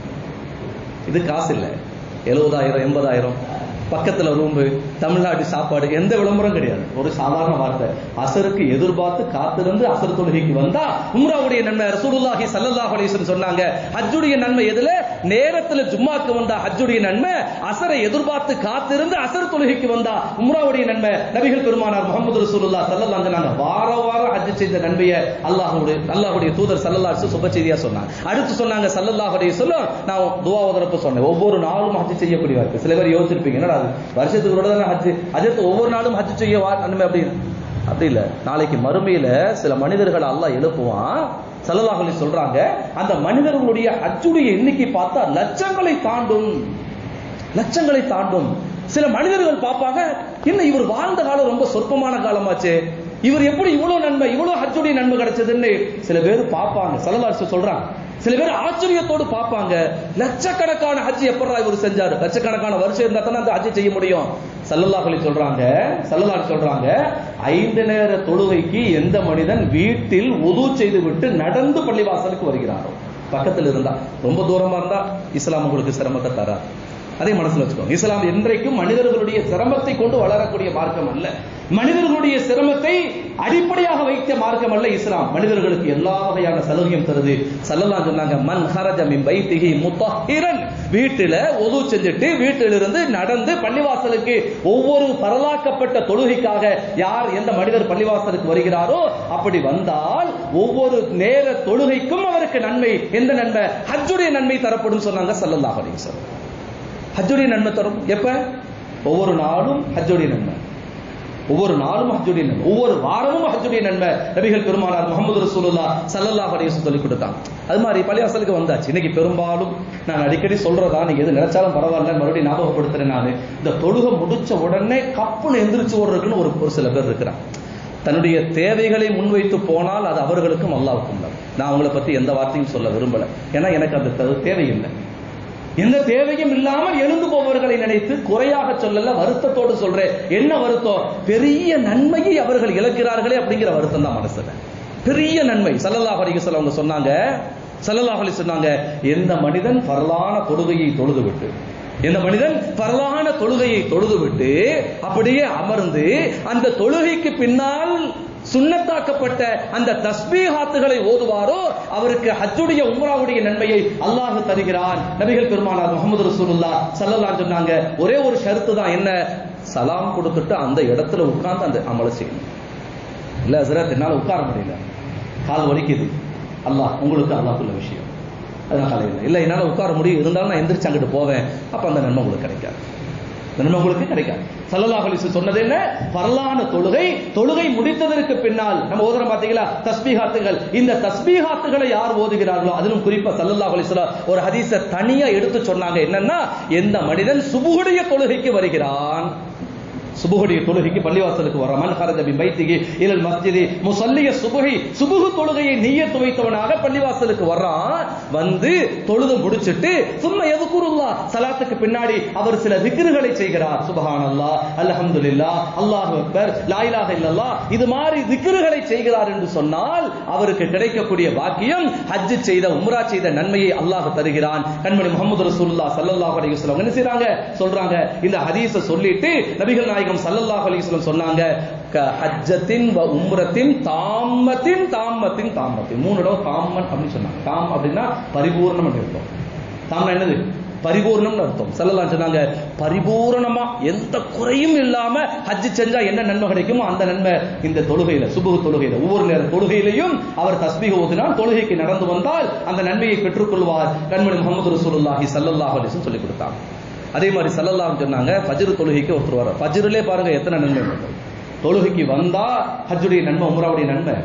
இது காசு இல்ல எழுபதாயிரம் எண்பதாயிரம் பக்கத்துல ரூம்பு தமிழ்நாடு சாப்பாடு எந்த விளம்பரம் கிடையாது ஒரு சாதாரண வார்த்தை அசருக்கு எதிர்பார்த்து காத்திருந்து அசர் தொழுகைக்கு வந்தா உம்ராவுடைய நன்மை ரசூலுல்லாஹி ஸல்லல்லாஹு அலைஹி வஸல்லம் சொன்னாங்க ஹஜ்ஜுடைய நன்மை எதுல நேரத்துல ஜும்மாக்கு வந்தா ஹஜ்ஜுடைய நன்மை அசரை எதிர்பார்த்து காத்திருந்து அசர் தொழுகைக்கு வந்தா உம்ராவுடைய நன்மை நபிகள் பெருமானார் முகமது ரசூலுல்லாஹ் ஸல்லல்லாஹு அலைஹி வஸல்லம் வார வாரம் ஹஜ் செய்த நன்மையை அல்லாஹ்வுடைய அல்லாஹ்வுடைய தூதர் ஸல்லல்லாஹு அலைஹி வஸல்லம் சுப செய்தியா சொன்னாங்க அடுத்து சொன்னாங்க ஸல்லல்லாஹு அலைஹி வஸல்லம் நான் துஆ ஓதுறப்ப சொன்னேன் ஒவ்வொரு நாளும் ஹஜ் செய்யக்கூடிய வாய்ப்பு சில பேர் யோசிச்சிருப்பீங்க என்னடா அது வருஷத்துக்கு ஒரு தடவை ஹஜ் அஜத்து ஒவ்வொரு நாளும் ஹஜ் செய்ய வா- நன்மை அப்படின்னு அப்படி இல்ல நாளைக்கு மறுமையில சில மனிதர்களை அல்லாஹ் எழுப்புவான் ஸல்லல்லாஹு அலைஹி சொல்றாங்க அந்த மனிதர்களுடைய ஹஜ்ஜுடைய எண்ணிக்கை பார்த்தா லட்சங்களை தாண்டும் லட்சங்களை தாண்டும் சில மனிதர்கள் பார்ப்பாங்க என்ன இவர் வாழ்ந்த காலம் ரொம்ப சொற்பமான காலமாச்சே இவர் எப்படி இவ்வளவு நன்மை இவ்வளவு ஹஜ்ஜுடைய நன்மை கிடைச்சதுன்னு சில பேர் பார்ப்பாங்க சல்லல்லாஹு சொல்றாங்க சில பேர் ஆச்சரியத்தோடு பார்ப்பாங்க லட்சக்கணக்கான ஹஜ் எப்படா இவர் செஞ்சாரு லட்சக்கணக்கான வருஷம் இருந்தா தானே அந்த ஹஜ் செய்ய முடியும் சல்லல்லாஹு அலைஹி சொல்றாங்க சல்லல்லாஹு சொல்றாங்க ஐந்து நேர தொழுகைக்கு எந்த மனிதன் வீட்டில் உது செய்து விட்டு நடந்து பள்ளிவாசலுக்கு வருகிறாரோ பக்கத்தில் இருந்தா ரொம்ப தூரமா இருந்தா இஸ்லாம் உங்களுக்கு சிரமத்தை தராது அதை மனசுல வச்சுக்கோங்க இஸ்லாம் என்றைக்கும் மனிதர்களுடைய சிரமத்தை கொண்டு வளரக்கூடிய மார்க்கம் அல்ல மனிதர்களுடைய சிரமத்தை அடிப்படையாக வைத்த மார்க்கம் அல்ல இஸ்லாம் மனிதர்களுக்கு எல்லா வகையான சலுகையும் தருது சல்லல்லாஹு சொன்னாங்க மன் ஹரஜ மின் பைத்திஹி முத்தஹிரன் வீட்டுல ஒது செஞ்சுட்டு வீட்டிலிருந்து நடந்து பள்ளிவாசலுக்கு ஒவ்வொரு பரலாக்கப்பட்ட தொழுகைக்காக யார் எந்த மனிதர் பள்ளிவாசலுக்கு வருகிறாரோ அப்படி வந்தால் ஒவ்வொரு நேர தொழுகைக்கும் அவருக்கு நன்மை எந்த நன்மை ஹஜ்ஜுடைய நன்மை தரப்படும் சொன்னாங்க சல்லல்லாஹு அலைஹி வஸல்லம் ஹஜ்ஜுடைய நன்மை தரும் எப்ப ஒவ்வொரு நாளும் ஹஜ்ஜுடைய நன்மை ஒவ்வொரு நாளும் ஹஜ்ஜுடைய நன்மை ஒவ்வொரு வாரமும் ஹஜ்ஜுடைய நன்மை நபிகள் பெருமானார் முகமது ரசூலுல்லாஹ் ஸல்லல்லாஹு அலைஹி வஸல்லம் சொல்லி கொடுத்தாங்க அது மாதிரி பள்ளிவாசலுக்கு வந்தாச்சு இன்னைக்கு பெரும்பாலும் நான் அடிக்கடி சொல்றதா நீங்க எது நினைச்சாலும் பரவாயில்ல மறுபடியும் ஞாபகப்படுத்துறேன் நான் இந்த தொழுகை முடிச்ச உடனே கப்புன்னு எந்திரிச்சு ஓடுறதுக்குன்னு ஒரு ஒரு சில பேர் இருக்கிறாங்க தன்னுடைய தேவைகளை முன்வைத்து போனால் அது அவர்களுக்கும் அல்லாவுக்கும் தான் நான் அவங்கள பத்தி எந்த வார்த்தையும் சொல்ல விரும்பல ஏன்னா எனக்கு அந்த தே- தேவையில்லை எந்த தேவையும் இல்லாமல் எழுந்து போபவர்களை நினைத்து குறையாக சொல்லல வருத்தத்தோடு சொல்றேன் என்ன வருத்தம் பெரிய நன்மையை அவர்கள் இழக்கிறார்களே அப்படிங்கிற வருத்தம் தான் மனசுல பெரிய நன்மை சல்லல்லாஹு அலைஹி வஸல்லம் அவங்க சொன்னாங்க சல்லல்லாஹு அலைஹி சொன்னாங்க எந்த மனிதன் பரலான தொழுகையை தொழுது விட்டு எந்த மனிதன் பரலான தொழுகையை தொழுது விட்டு அப்படியே அமர்ந்து அந்த தொழுகைக்கு பின்னால் சுன்னத்தாக்கப்பட்ட அந்த தஸ்பீஹாத்துகளை ஓதுவாரோ அவருக்கு ஹஜ்ஜுடைய உம்ராவுடைய நன்மையை அல்லாஹ் தருகிறான் நபிகள் பெருமானார் முகமது ரசூலுல்லாஹ் ஸல்லல்லாஹு அலைஹி சொன்னாங்க ஒரே ஒரு ஷர்த்து தான் என்ன சலாம் கொடுத்துட்டு அந்த இடத்துல உட்கார்ந்து அந்த அமலை செய்யணும் இல்ல ஹசரத் என்னால உட்கார முடியல கால் வலிக்குது அல்லாஹ் உங்களுக்கு அல்லாஹ்க்குள்ள விஷயம் அதான் காலையில் இல்ல என்னால உட்கார முடியும் இருந்தாலும் நான் எந்திரிச்சு அங்கிட்டு போவேன் அப்ப அந்த நன்மை உங்களுக்கு கிடைக்காது அந்த நன்மை உங்களுக்கு கிடைக்காது சல்லல்லாஹு அலைஹி வஸல்லம் சொன்னது என்ன பரலான தொழுகை தொழுகை முடித்ததற்கு பின்னால் நம்ம ஓதுறோம் பாத்தீங்களா தஸ்பீஹாத்துகள் இந்த தஸ்பீஹாத்துகளை யார் ஓதுகிறார்களோ அதிலும் குறிப்பா சல்லல்லாஹு அலைஹி வஸல்லம் ஒரு ஹதீஸை தனியா எடுத்து சொன்னாங்க என்னன்னா எந்த மனிதன் சுபுகுடைய தொழுகைக்கு வருகிறான் சுபுகுடைய தொழுகைக்கு பள்ளிவாசலுக்கு வர மன் ஹரஜ பின் பைத்திகி இலல் மஸ்ஜிதி முசல்லிய சுபுகி சுபுகு தொழுகையை நீயத்து வைத்தவனாக பள்ளிவாசலுக்கு வர்றான் வந்து தொழுது முடிச்சிட்டு சும்மா எதுக்குருல்லா சலாத்துக்கு பின்னாடி அவர் சில திக்ருகளை செய்கிறார் சுபஹானல்லாஹ் அல்ஹம்துலில்லாஹ் அல்லாஹு அக்பர் லா இலாஹ இல்லல்லாஹ் இது மாதிரி திக்ருகளை செய்கிறார் என்று சொன்னால் அவருக்கு கிடைக்கக்கூடிய பாக்கியம் ஹஜ் செய்த உம்ரா செய்த நன்மையை அல்லாஹ் தருகிறான் கண்மணி முகமது ரசூலுல்லாஹ் ஸல்லல்லாஹு அலைஹி வஸல்லம் என்ன செய்றாங்க சொல்றாங்க இந்த ஹதீஸை சொல்லிட்டு நபிகள் நாயகம் ஸல்லல்லாஹு அலைஹி வஸல்லம் சொன்னாங்க க ஹஜ்ஜத்தின் வ உம்ரத்தின் தாம்மத்தின் தாம்மத்தின் தாம்மத்தின் மூணு தடவை தாம்மன் அப்படின்னு சொன்னாங்க தாம் அப்படின்னா பரிபூர்ணம் அர்த்தம் தாம்னா என்னது பரிபூர்ணம்னு அர்த்தம் ஸல்லல்லாஹு சொன்னாங்க பரிபூரணமா எந்த குறையும் இல்லாம ஹஜ் செஞ்சா என்ன நன்மை கிடைக்குமோ அந்த நன்மை இந்த தொழுகையில சுபுகு தொழுகையில ஒவ்வொரு நேர தொழுகையிலையும் அவர் தஸ்பீக ஓதினால் தொழுகைக்கு நடந்து வந்தால் அந்த நன்மையை பெற்றுக்கொள்வார் கண்மணி முகமது ரசூலுல்லாஹி ஸல்லல்லாஹு அலைஹி வஸல்லம் சொல்லி கொடுத்தாங்க அதே மாதிரி ஸல்லல்லாஹு சொன்னாங்க ஃபஜ்ர் தொழுகைக்கு ஒருத்தர் வர ஃபஜ்ரிலே பாருங்க எத்தனை நன்மை உண்டு தொழுகைக்கு வந்தா ஹஜ்ஜுடைய நன்மை உம்ராவுடைய நன்மை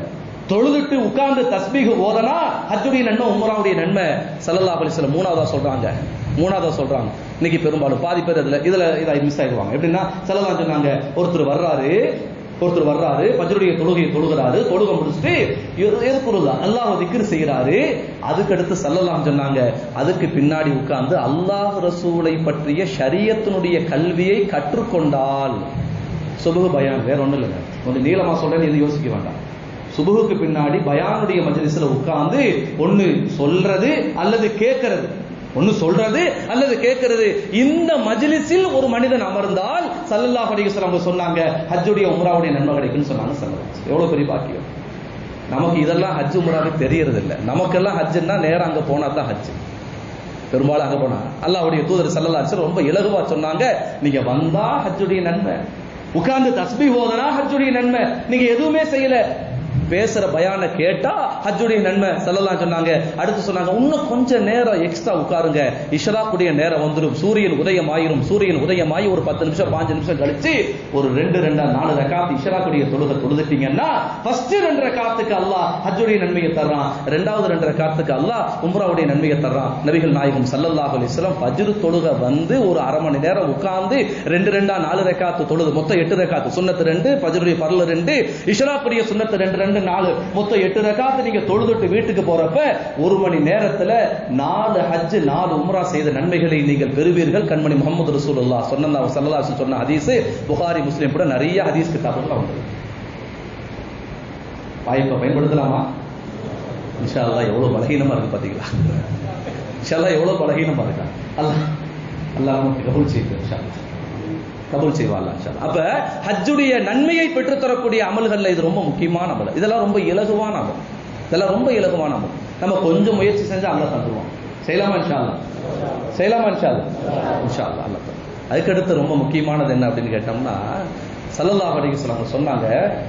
தொழுதுட்டு உட்கார்ந்து தஸ்பீக ஓதனா ஹஜ்ஜுடைய நன்மை உம்ராவுடைய நன்மை ஸல்லல்லாஹு அலைஹி வஸல்லம் மூணாவதா சொல்றாங்க மூணாவதா சொல்றாங்க இன்னைக்கு பெரும்பாலும் பாதி பேர் இதுல இதுல இதை மிஸ் ஆயிடுவாங்க எப்படின்னா ஸல்லல்லாஹு சொன்னாங்க ஒருத்தர் வர்றாரு ஒருத்தர் வர்றாரு பஜ்ருடைய தொழுகையை தொழுகிறாரு தொழுகை முடிச்சுட்டு எதுக்குறதா அல்லாஹ் திக்ர் செய்யறாரு அதுக்கு அடுத்து சல்லல்லாம் சொன்னாங்க அதுக்கு பின்னாடி உட்கார்ந்து அல்லாஹ் ரசூலை பற்றிய ஷரியத்தினுடைய கல்வியை கற்றுக்கொண்டால் சுபுகு பயான் வேற ஒண்ணும் இல்லைங்க கொஞ்சம் நீளமா சொல்றேன்னு எதுவும் யோசிக்க வேண்டாம் சுபுகுக்கு பின்னாடி பயானுடைய மஜ்லிஸ்ல உட்கார்ந்து ஒண்ணு சொல்றது அல்லது கேட்கறது ஒண்ணு சொல்றது அல்லது கேட்கறது இந்த மஜ்லிஸில் ஒரு மனிதன் அமர்ந்தால் சல்லல்லாஹு அலைஹி வஸல்லம் அவங்க சொன்னாங்க ஹஜ்ஜுடைய உம்ராவுடைய நன்மை கிடைக்கும்னு சொன்னாங்க சல்லல்லாஹு எவ்வளவு பெரிய பாக்கியம் நமக்கு இதெல்லாம் ஹஜ் உம்ராவே தெரியறது இல்ல நமக்கெல்லாம் ஹஜ்ஜுன்னா நேரா அங்க போனா தான் ஹஜ் பெரும்பாலும் அங்க போனா அல்லாஹ்வுடைய தூதர் சல்லல்லாஹு அலைஹி வஸல்லம் ரொம்ப இலகுவா சொன்னாங்க நீங்க வந்தா ஹஜ்ஜுடைய நன்மை உட்கார்ந்து தஸ்பீ ஓதனா ஹஜ்ஜுடைய நன்மை நீங்க எதுவுமே செய்யல பேசுற பயான கேட்டா ஹஜ்ஜுடைய நன்மை சொல்லலாம் சொன்னாங்க அடுத்து சொன்னாங்க இன்னும் கொஞ்சம் நேரம் எக்ஸ்ட்ரா உட்காருங்க இஷராக்குடைய நேரம் வந்துடும் சூரியன் உதயம் ஆயிரும் சூரியன் உதயமாயி ஒரு பத்து நிமிஷம் பாஞ்சு நிமிஷம் கழிச்சு ஒரு ரெண்டு ரெண்டா நாலு ரக்காத்து இஷராக்குடைய தொழுகை தொழுதுட்டீங்கன்னா ஃபர்ஸ்ட் ரெண்டு ரக்காத்துக்கு அல்லாஹ் ஹஜ்ஜுடைய நன்மையை தர்றான் ரெண்டாவது ரெண்டு ரக்காத்துக்கு அல்லாஹ் உம்ராவுடைய நன்மையை தர்றான் நபிகள் நாயகம் சல்லல்லாஹு அலைஹி வஸல்லம் ஃபஜ்ர் தொழுகை வந்து ஒரு அரை மணி நேரம் உட்கார்ந்து ரெண்டு ரெண்டா நாலு ரக்காத்து தொழுது மொத்தம் எட்டு ரக்காத்து சுன்னத்து ரெண்டு ஃபஜ்ருடைய பரல ரெண்டு இஷராக்குடைய சுன்னத்து ரெண்டு ரெண்டு நாலு மொத்தம் எட்டு ரக்காத்து நீங்க தொழுதுட்டு வீட்டுக்கு போறப்ப ஒரு மணி நேரத்துல நாலு ஹஜ் நாலு உம்ரா செய்த நன்மைகளை நீங்கள் பெறுவீர்கள் கண்மணி முகமது ரசூலுல்லா சொன்ன சல்லல்லாஹு சொன்ன ஹதீஸ் புகாரி முஸ்லிம் கூட நிறைய ஹதீஸ் கிதாபுகள் உண்டு வாய்ப்பை பயன்படுத்தலாமா இன்ஷா அல்லாஹ் எவ்வளவு பலகீனமா இருக்கு பாத்தீங்களா இன்ஷா அல்லாஹ் எவ்வளவு பலகீனமா இருக்கா அல்லாஹ் அல்லாஹ் நமக்கு கபூல் செய்து இன்ஷா அல்லாஹ் கபூல் செய்வாள் அப்ப ஹஜ்ஜுடைய நன்மையை பெற்று தரக்கூடிய அமல்கள்ல இது ரொம்ப முக்கியமான அமல் இதெல்லாம் ரொம்ப இலகுவான அமல் இதெல்லாம் ரொம்ப இலகுவான அமல் நம்ம கொஞ்சம் முயற்சி செஞ்சா அல்ல தந்துருவோம் செய்யலாமா இன்ஷா அல்லா செய்யலாமா இன்ஷா அல்லா இன்ஷா அல்லா அல்ல அதுக்கடுத்து ரொம்ப முக்கியமானது என்ன அப்படின்னு கேட்டோம்னா சல்லல்லாஹு அலைஹி வஸல்லம் சொன்னாங்க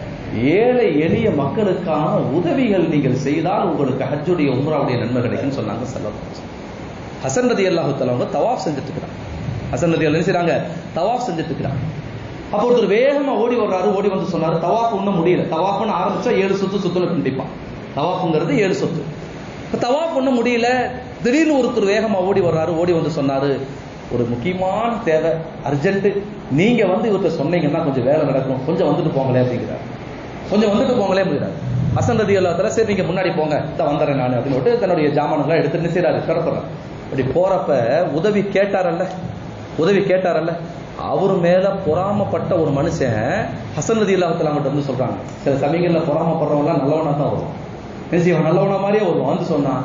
ஏழை எளிய மக்களுக்கான உதவிகள் நீங்கள் செய்தால் உங்களுக்கு ஹஜ்ஜுடைய உம்ராவுடைய நன்மை கிடைக்கும்னு சொன்னாங்க சல்லல்லாஹு ஹசன் ரதி அல்லாஹு தலவங்க தவாஃப் செஞ்சுட்டு இருக்கிறாங்க ஹசன் ரதி என்ன செய்றாங்க தவாஃப் செஞ்சுட்டு இருக்கிறாங்க அப்போ ஒருத்தர் வேகமா ஓடி வர்றாரு ஓடி வந்து சொன்னாரு தவாஃப் இன்னும் முடியல தவாஃப்னு ஆரம்பிச்சா ஏழு சுத்து சுத்துல கண்டிப்பான் தவாஃப்ங்கிறது ஏழு சுத்து இப்ப தவாஃப் ஒண்ணும் முடியல திடீர்னு ஒருத்தர் வேகமா ஓடி வர்றாரு ஓடி வந்து சொன்னாரு ஒரு முக்கியமான தேவை அர்ஜென்ட் நீங்க வந்து இவர்கிட்ட சொன்னீங்கன்னா கொஞ்சம் வேலை நடக்கும் கொஞ்சம் வந்துட்டு போங்களே அப்படிங்கிறாரு கொஞ்சம் வந்துட்டு போங்களே அப்படிங்கிறாரு ஹசன் ரதி அல்லாத்துல சரி நீங்க முன்னாடி போங்க தான் வந்துடுறேன் நான் அப்படின்னு சொல்லிட்டு தன்னுடைய ஜாமான்களை எடுத்து நிற்கிறாரு கிடப்புறேன் அப்படி போறப்ப உதவி கேட்டாரல்ல உதவி கேட்டாரல்ல அவர் மேல பொறாமப்பட்ட ஒரு மனுஷன் ஹசன் ரதி அல்லாஹத்துல அவங்ககிட்ட வந்து சொல்றாங்க சில சமயங்கள்ல பொறாமப்படுறவங்க நல்லவனா தான் வரும் நிச்சயம் நல்லவனா மாதிரியே வருவான் வந்து சொன்னான்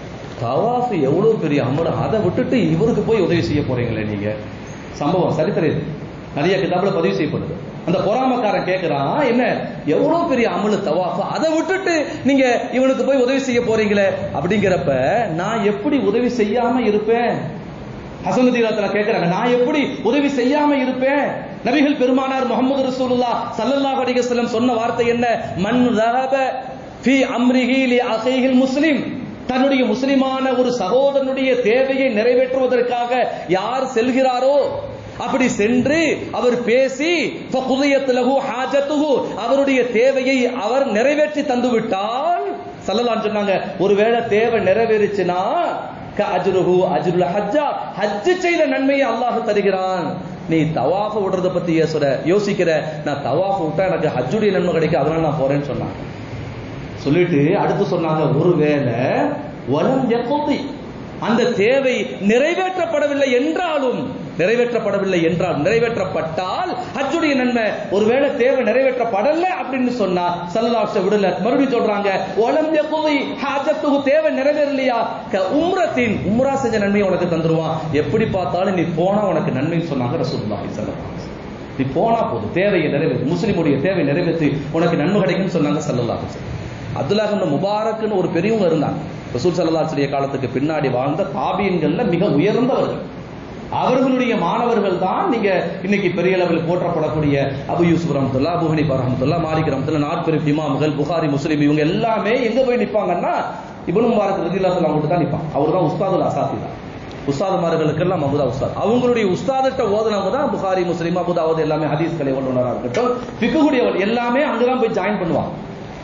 தவாஃப் எவ்வளவு பெரிய அமல அதை விட்டுட்டு இவருக்கு போய் உதவி செய்ய போறீங்களே நீங்க சம்பவம் சரித்திரம் இது நிறைய கிதாபுல பதிவு செய்யப்படுது அந்த பொறாமக்காரன் கேட்கிறான் என்ன எவ்வளவு பெரிய அமலு தவாஃப் அதை விட்டுட்டு நீங்க இவனுக்கு போய் உதவி செய்ய போறீங்களே அப்படிங்கிறப்ப நான் எப்படி உதவி செய்யாம இருப்பேன் ஹசனுதீரத்துல கேட்கிறாங்க நான் எப்படி உதவி செய்யாம இருப்பேன் நபிகள் பெருமானார் முகமது ரசூலுல்லா சல்லல்லாஹு அலைஹி வஸல்லம் சொன்ன வார்த்தை என்ன மன் ரஹப ஃபி அம்ரிஹி லி அகைஹில் முஸ்லிம் தன்னுடைய முஸ்லிமான ஒரு சகோதரனுடைய தேவையை நிறைவேற்றுவதற்காக யார் செல்கிறாரோ அப்படி சென்று அவர் பேசி ஃபகுதியத்துலஹு ஹாஜத்துஹு அவருடைய தேவையை அவர் நிறைவேற்றி தந்து விட்டால் சல்லல்லாஹு சொன்னாங்க ஒருவேளை தேவை நிறைவேறுச்சுனா அஜ்ருஹு அஜ்ருல் ஹஜ்ஜா ஹஜ் செய்த நன்மையை அல்லாஹ் தருகிறான் நீ தவாஃப விடுறத பத்தி யோசுற யோசிக்கிற நான் தவாஃப் விட்டா எனக்கு ஹஜ்ஜுடைய நன்மை கிடைக்கும் அதனால நான் போறேன்னு சொன்னாங்க சொல்லிட்டு அடுத்து சொன்னாங்க ஒருவேளை வலம் யகுதி அந்த தேவை நிறைவேற்றப்படவில்லை என்றாலும் நிறைவேற்றப்படவில்லை என்றால் நிறைவேற்றப்பட்டால் ஹஜ்ஜுடைய நன்மை ஒருவேளை தேவை நிறைவேற்றப்படல அப்படின்னு சொன்னா சல்லாஹ் விடல மறுபடியும் சொல்றாங்க ஒலம் யகுதி ஹாஜத்துஹு தேவை நிறைவேறலையா க உம்ரத்தின் உம்ரா செஞ்ச நன்மையை உனக்கு தந்துருவான் எப்படி பார்த்தாலும் நீ போனா உனக்கு நன்மைன்னு சொன்னாங்க ரசூலுல்லாஹி ஸல்லல்லாஹு அலைஹி நீ போனா போதும் தேவையை நிறைவேற்று முஸ்லிமுடைய தேவை நிறைவேற்றி உனக்கு நன்மை கிடைக்கும்னு சொன்னாங்க சல்லல்லாஹு அலைஹி அப்துல்லாஹ் இப்னு முபாரக்னு ஒரு பெரியவங்க இருந்தாங்க ரசூல் சல்லல்லாஹுடைய காலத்துக்கு பின்னாடி வாழ்ந்த தாபியன்கள்ல மிக உயர்ந்தவர்கள் அவர்களுடைய மாணவர்கள் தான் நீங்க இன்னைக்கு பெரிய லெவலில் போற்றப்படக்கூடிய அபு யூசுப் ரஹமத்துல்லா அபு ஹனீஃபா ரஹமத்துல்லா மாலிக் ரஹமத்துல்லா நாட்பெரும் இமாம்கள் புகாரி முஸ்லிம் இவங்க எல்லாமே எங்க போய் நிப்பாங்கன்னா இப்னு முபாரக் ரதியல்லாஹு அன்ஹு அவங்கள்ட்ட தான் நிப்பாங்க அவர் தான் உஸ்தாதுல் அசாத்திதா உஸ்தாதுமார்களுக்கெல்லாம் அபுதா உஸ்தாத் அவங்களுடைய உஸ்தாதிட்ட ஓதுனவங்க தான் புகாரி முஸ்லிம் அபுதாவது எல்லாமே ஹதீஸ் கலை வல்லுநராக இருக்கட்டும் பிக்குக்கூடியவர் எல்லாமே அங்கதான் போய் ஜாயின் பண்ணுவாங்க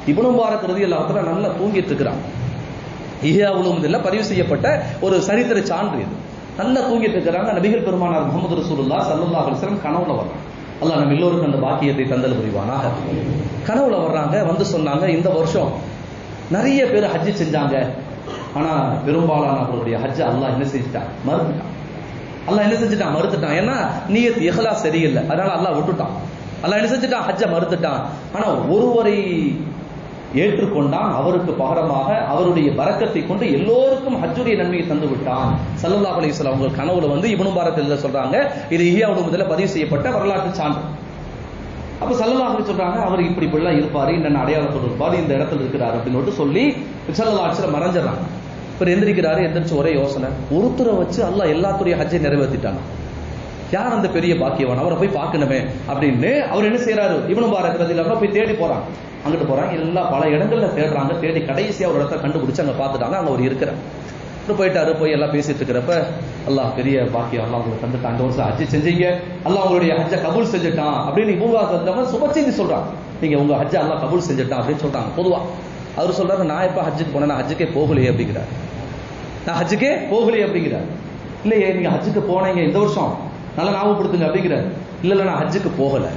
இப்னு முபாரக் ரலியல்லாஹு தஆலா நல்லா தூங்கிட்டு இருக்கிறாங்க இஹ்யா உலூமுதில்ல பதிவு செய்யப்பட்ட ஒரு சரித்திர சான்று இது நல்லா தூங்கிட்டு இருக்கிறாங்க நபிகள் பெருமானார் முகமது ரசூலுல்லாஹ் ஸல்லல்லாஹு அலைஹி வஸல்லம் கனவுல வர்றாங்க அல்லாஹ் நம்ம எல்லோருக்கும் அந்த பாக்கியத்தை தந்தல் புரிவானாக கனவுல வர்றாங்க வந்து சொன்னாங்க இந்த வருஷம் நிறைய பேர் ஹஜ்ஜி செஞ்சாங்க ஆனா பெரும்பாலான அவர்களுடைய ஹஜ்ஜை அல்லாஹ் என்ன செஞ்சுட்டான் மறுத்துட்டான் அல்லாஹ் என்ன செஞ்சுட்டான் மறுத்துட்டான் ஏன்னா நீயத் இஹ்லாஸ் சரியில்லை அதனால அல்லாஹ் விட்டுட்டான் அல்லாஹ் என்ன செஞ்சுட்டான் ஹஜ்ஜை மறுத்துட்டான் ஆனா ஒருவரை ஏற்றுக்கொண்டான் அவருக்கு பகரமாக அவருடைய பரக்கத்தை கொண்டு எல்லோருக்கும் ஹஜ்ஜுடைய நன்மையை தந்து விட்டான் சல்லல்லாஹு அலைஹி வஸல்லம் அவங்க கனவுல வந்து இப்னு பாரத்தில் சொல்றாங்க இது இஹ்யாவுடைய முதல்ல பதிவு செய்யப்பட்ட வரலாற்று சான்று அப்ப சல்லல்லாஹு சொல்றாங்க அவர் இப்படி இப்படிலாம் இருப்பாரு என்னென்ன அடையாளத்தோடு இருப்பாரு இந்த இடத்துல இருக்கிறார் அப்படின்னு சொல்லி சல்லல்லாஹு மறைஞ்சிடறாங்க இவர் எந்திரிக்கிறாரு எந்திரிச்சு ஒரே யோசனை ஒருத்தரை வச்சு அல்லாஹ் எல்லாத்துடைய ஹஜ்ஜை நிறைவேற்றிட்டாங்க யார் அந்த பெரிய பாக்கியவான் அவரை போய் பார்க்கணுமே அப்படின்னு அவர் என்ன செய்யறாரு இவனு பாரக்கிறது இல்லாம போய் தேடி போறாங்க அங்கிட்டு போறாங்க எல்லா பல இடங்கள்ல தேடுறாங்க தேடி கடைசியா ஒரு இடத்த கண்டுபிடிச்சு அங்க பார்த்துட்டாங்க அங்க அவர் இருக்கிறார் இவர் போயிட்டாரு போய் எல்லாம் பேசிட்டு இருக்கிறப்ப அல்லாஹ் பெரிய பாக்கியம் அல்லாஹ் உங்களுக்கு தந்துட்டான் அந்த வருஷம் ஹஜ்ஜி செஞ்சீங்க அல்லாஹ் உங்களுடைய ஹஜ்ஜை கபூல் செஞ்சுட்டான் அப்படின்னு இவங்க தந்தவங்க சுப செய்தி சொல்றாங்க நீங்க உங்க ஹஜ்ஜை அல்லாஹ் கபூல் செஞ்சுட்டான் அப்படின்னு சொல்றாங்க பொதுவா அவர் சொல்றாரு நான் எப்ப ஹஜ்ஜுக்கு போனேன் நான் ஹஜ்ஜுக்கே போகலையே அப்படிங்கிறார் நான் ஹஜ்ஜுக்கே போகலையே அப்படிங்கிறார் இல்லையே நீங்க ஹஜ்ஜுக்கு போனீங்க இந்த வருஷம் நல்லா ஞாபகப்படுத்துங்க அப்படிங்கிறார் இல்ல இல்ல நான் ஹஜ்ஜுக்கு போகல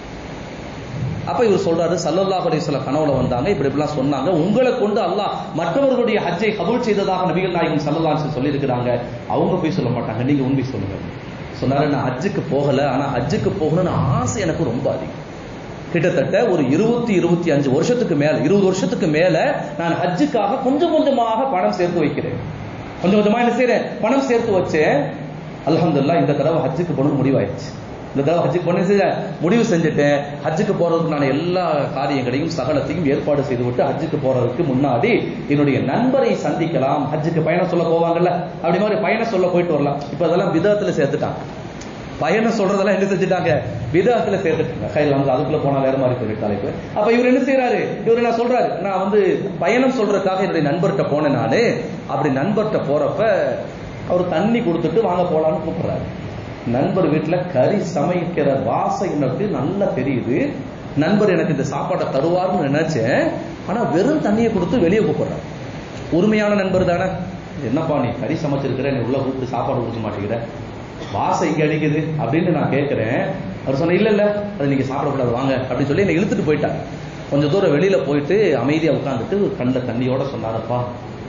அப்ப இவர் சொல்றாரு சல்லல்லாஹு அலைஹி வஸல்லம் கனவுல வந்தாங்க இப்படி இப்படிலாம் சொன்னாங்க உங்களை கொண்டு அல்லாஹ் மற்றவர்களுடைய ஹஜ்ஜை கபூல் செய்ததாக நபிகள் நாயகம் ஸல்லல்லாஹு அலைஹி வஸல்லம் சொல்லியிருக்கிறாங்க அவங்க போய் சொல்ல மாட்டாங்க நீங்க உண்மை சொல்லுங்க சொன்னாரு நான் ஹஜ்ஜுக்கு போகல ஆனா ஹஜ்ஜுக்கு போகணும்னு ஆசை எனக்கு ரொம்ப அதிகம் கிட்டத்தட்ட ஒரு இருபத்தி இருபத்தி அஞ்சு வருஷத்துக்கு மேல இருபது வருஷத்துக்கு மேல நான் ஹஜ்ஜுக்காக கொஞ்சம் கொஞ்சமாக பணம் சேர்த்து வைக்கிறேன் கொஞ்சம் கொஞ்சமா என்ன செய்யறேன் பணம் சேர்த்து வச்சேன் அல்ஹம்துலில்லாஹ் இந்த தடவை ஹஜ்ஜுக்கு போகணும்னு முடிவாயிடுச்சு இந்த தடவை ஹஜ்ஜுக்கு போன செஞ்ச முடிவு செஞ்சுட்டேன் ஹஜ்ஜுக்கு போறதுக்கு நான் எல்லா காரியங்களையும் சகலத்தையும் ஏற்பாடு செய்து விட்டு ஹஜ்ஜுக்கு போறதுக்கு முன்னாடி என்னுடைய நண்பரை சந்திக்கலாம் ஹஜ்ஜுக்கு பயணம் சொல்ல போவாங்கல்ல அப்படி மாதிரி பயணம் சொல்ல போயிட்டு வரலாம் இப்ப அதெல்லாம் விதத்துல சேர்த்துட்டாங்க பயணம் சொல்றதெல்லாம் என்ன செஞ்சுட்டாங்க விதத்துல சேர்த்துட்டாங்க கையில் நமக்கு அதுக்குள்ள போனா வேற மாதிரி போயிட்டு தலைப்பு அப்ப இவர் என்ன செய்யறாரு இவர் என்ன சொல்றாரு நான் வந்து பயணம் சொல்றதுக்காக என்னுடைய நண்பர்கிட்ட போனேன் நானு அப்படி நண்பர்கிட்ட போறப்ப அவர் தண்ணி கொடுத்துட்டு வாங்க போலான்னு கூப்பிடுறாரு நண்பர் வீட்டுல கறி சமைக்கிற வாசம் எனக்கு நல்லா தெரியுது நண்பர் எனக்கு இந்த சாப்பாட்டை தருவார்னு நினைச்சேன் ஆனா வெறும் தண்ணியை கொடுத்து வெளியே கூப்பிடுறாரு உரிமையான நண்பர் தானே என்னப்பா நீ கறி சமைச்சிருக்கிற நீ உள்ள கூப்பிட்டு சாப்பாடு கொடுக்க மாட்டேங்கிற வாசம் இங்க அடிக்குது அப்படின்னு நான் கேட்கிறேன் அவர் சொன்ன இல்ல இல்ல அது நீங்க சாப்பிடக்கூடாது வாங்க அப்படின்னு சொல்லி என்னை இழுத்துட்டு போயிட்டாங்க கொஞ்சம் தூரம் வெளியில போயிட்டு அமைதியா உட்காந்துட்டு கண்ணில் தண்ணியோட சொன்னாரப்பா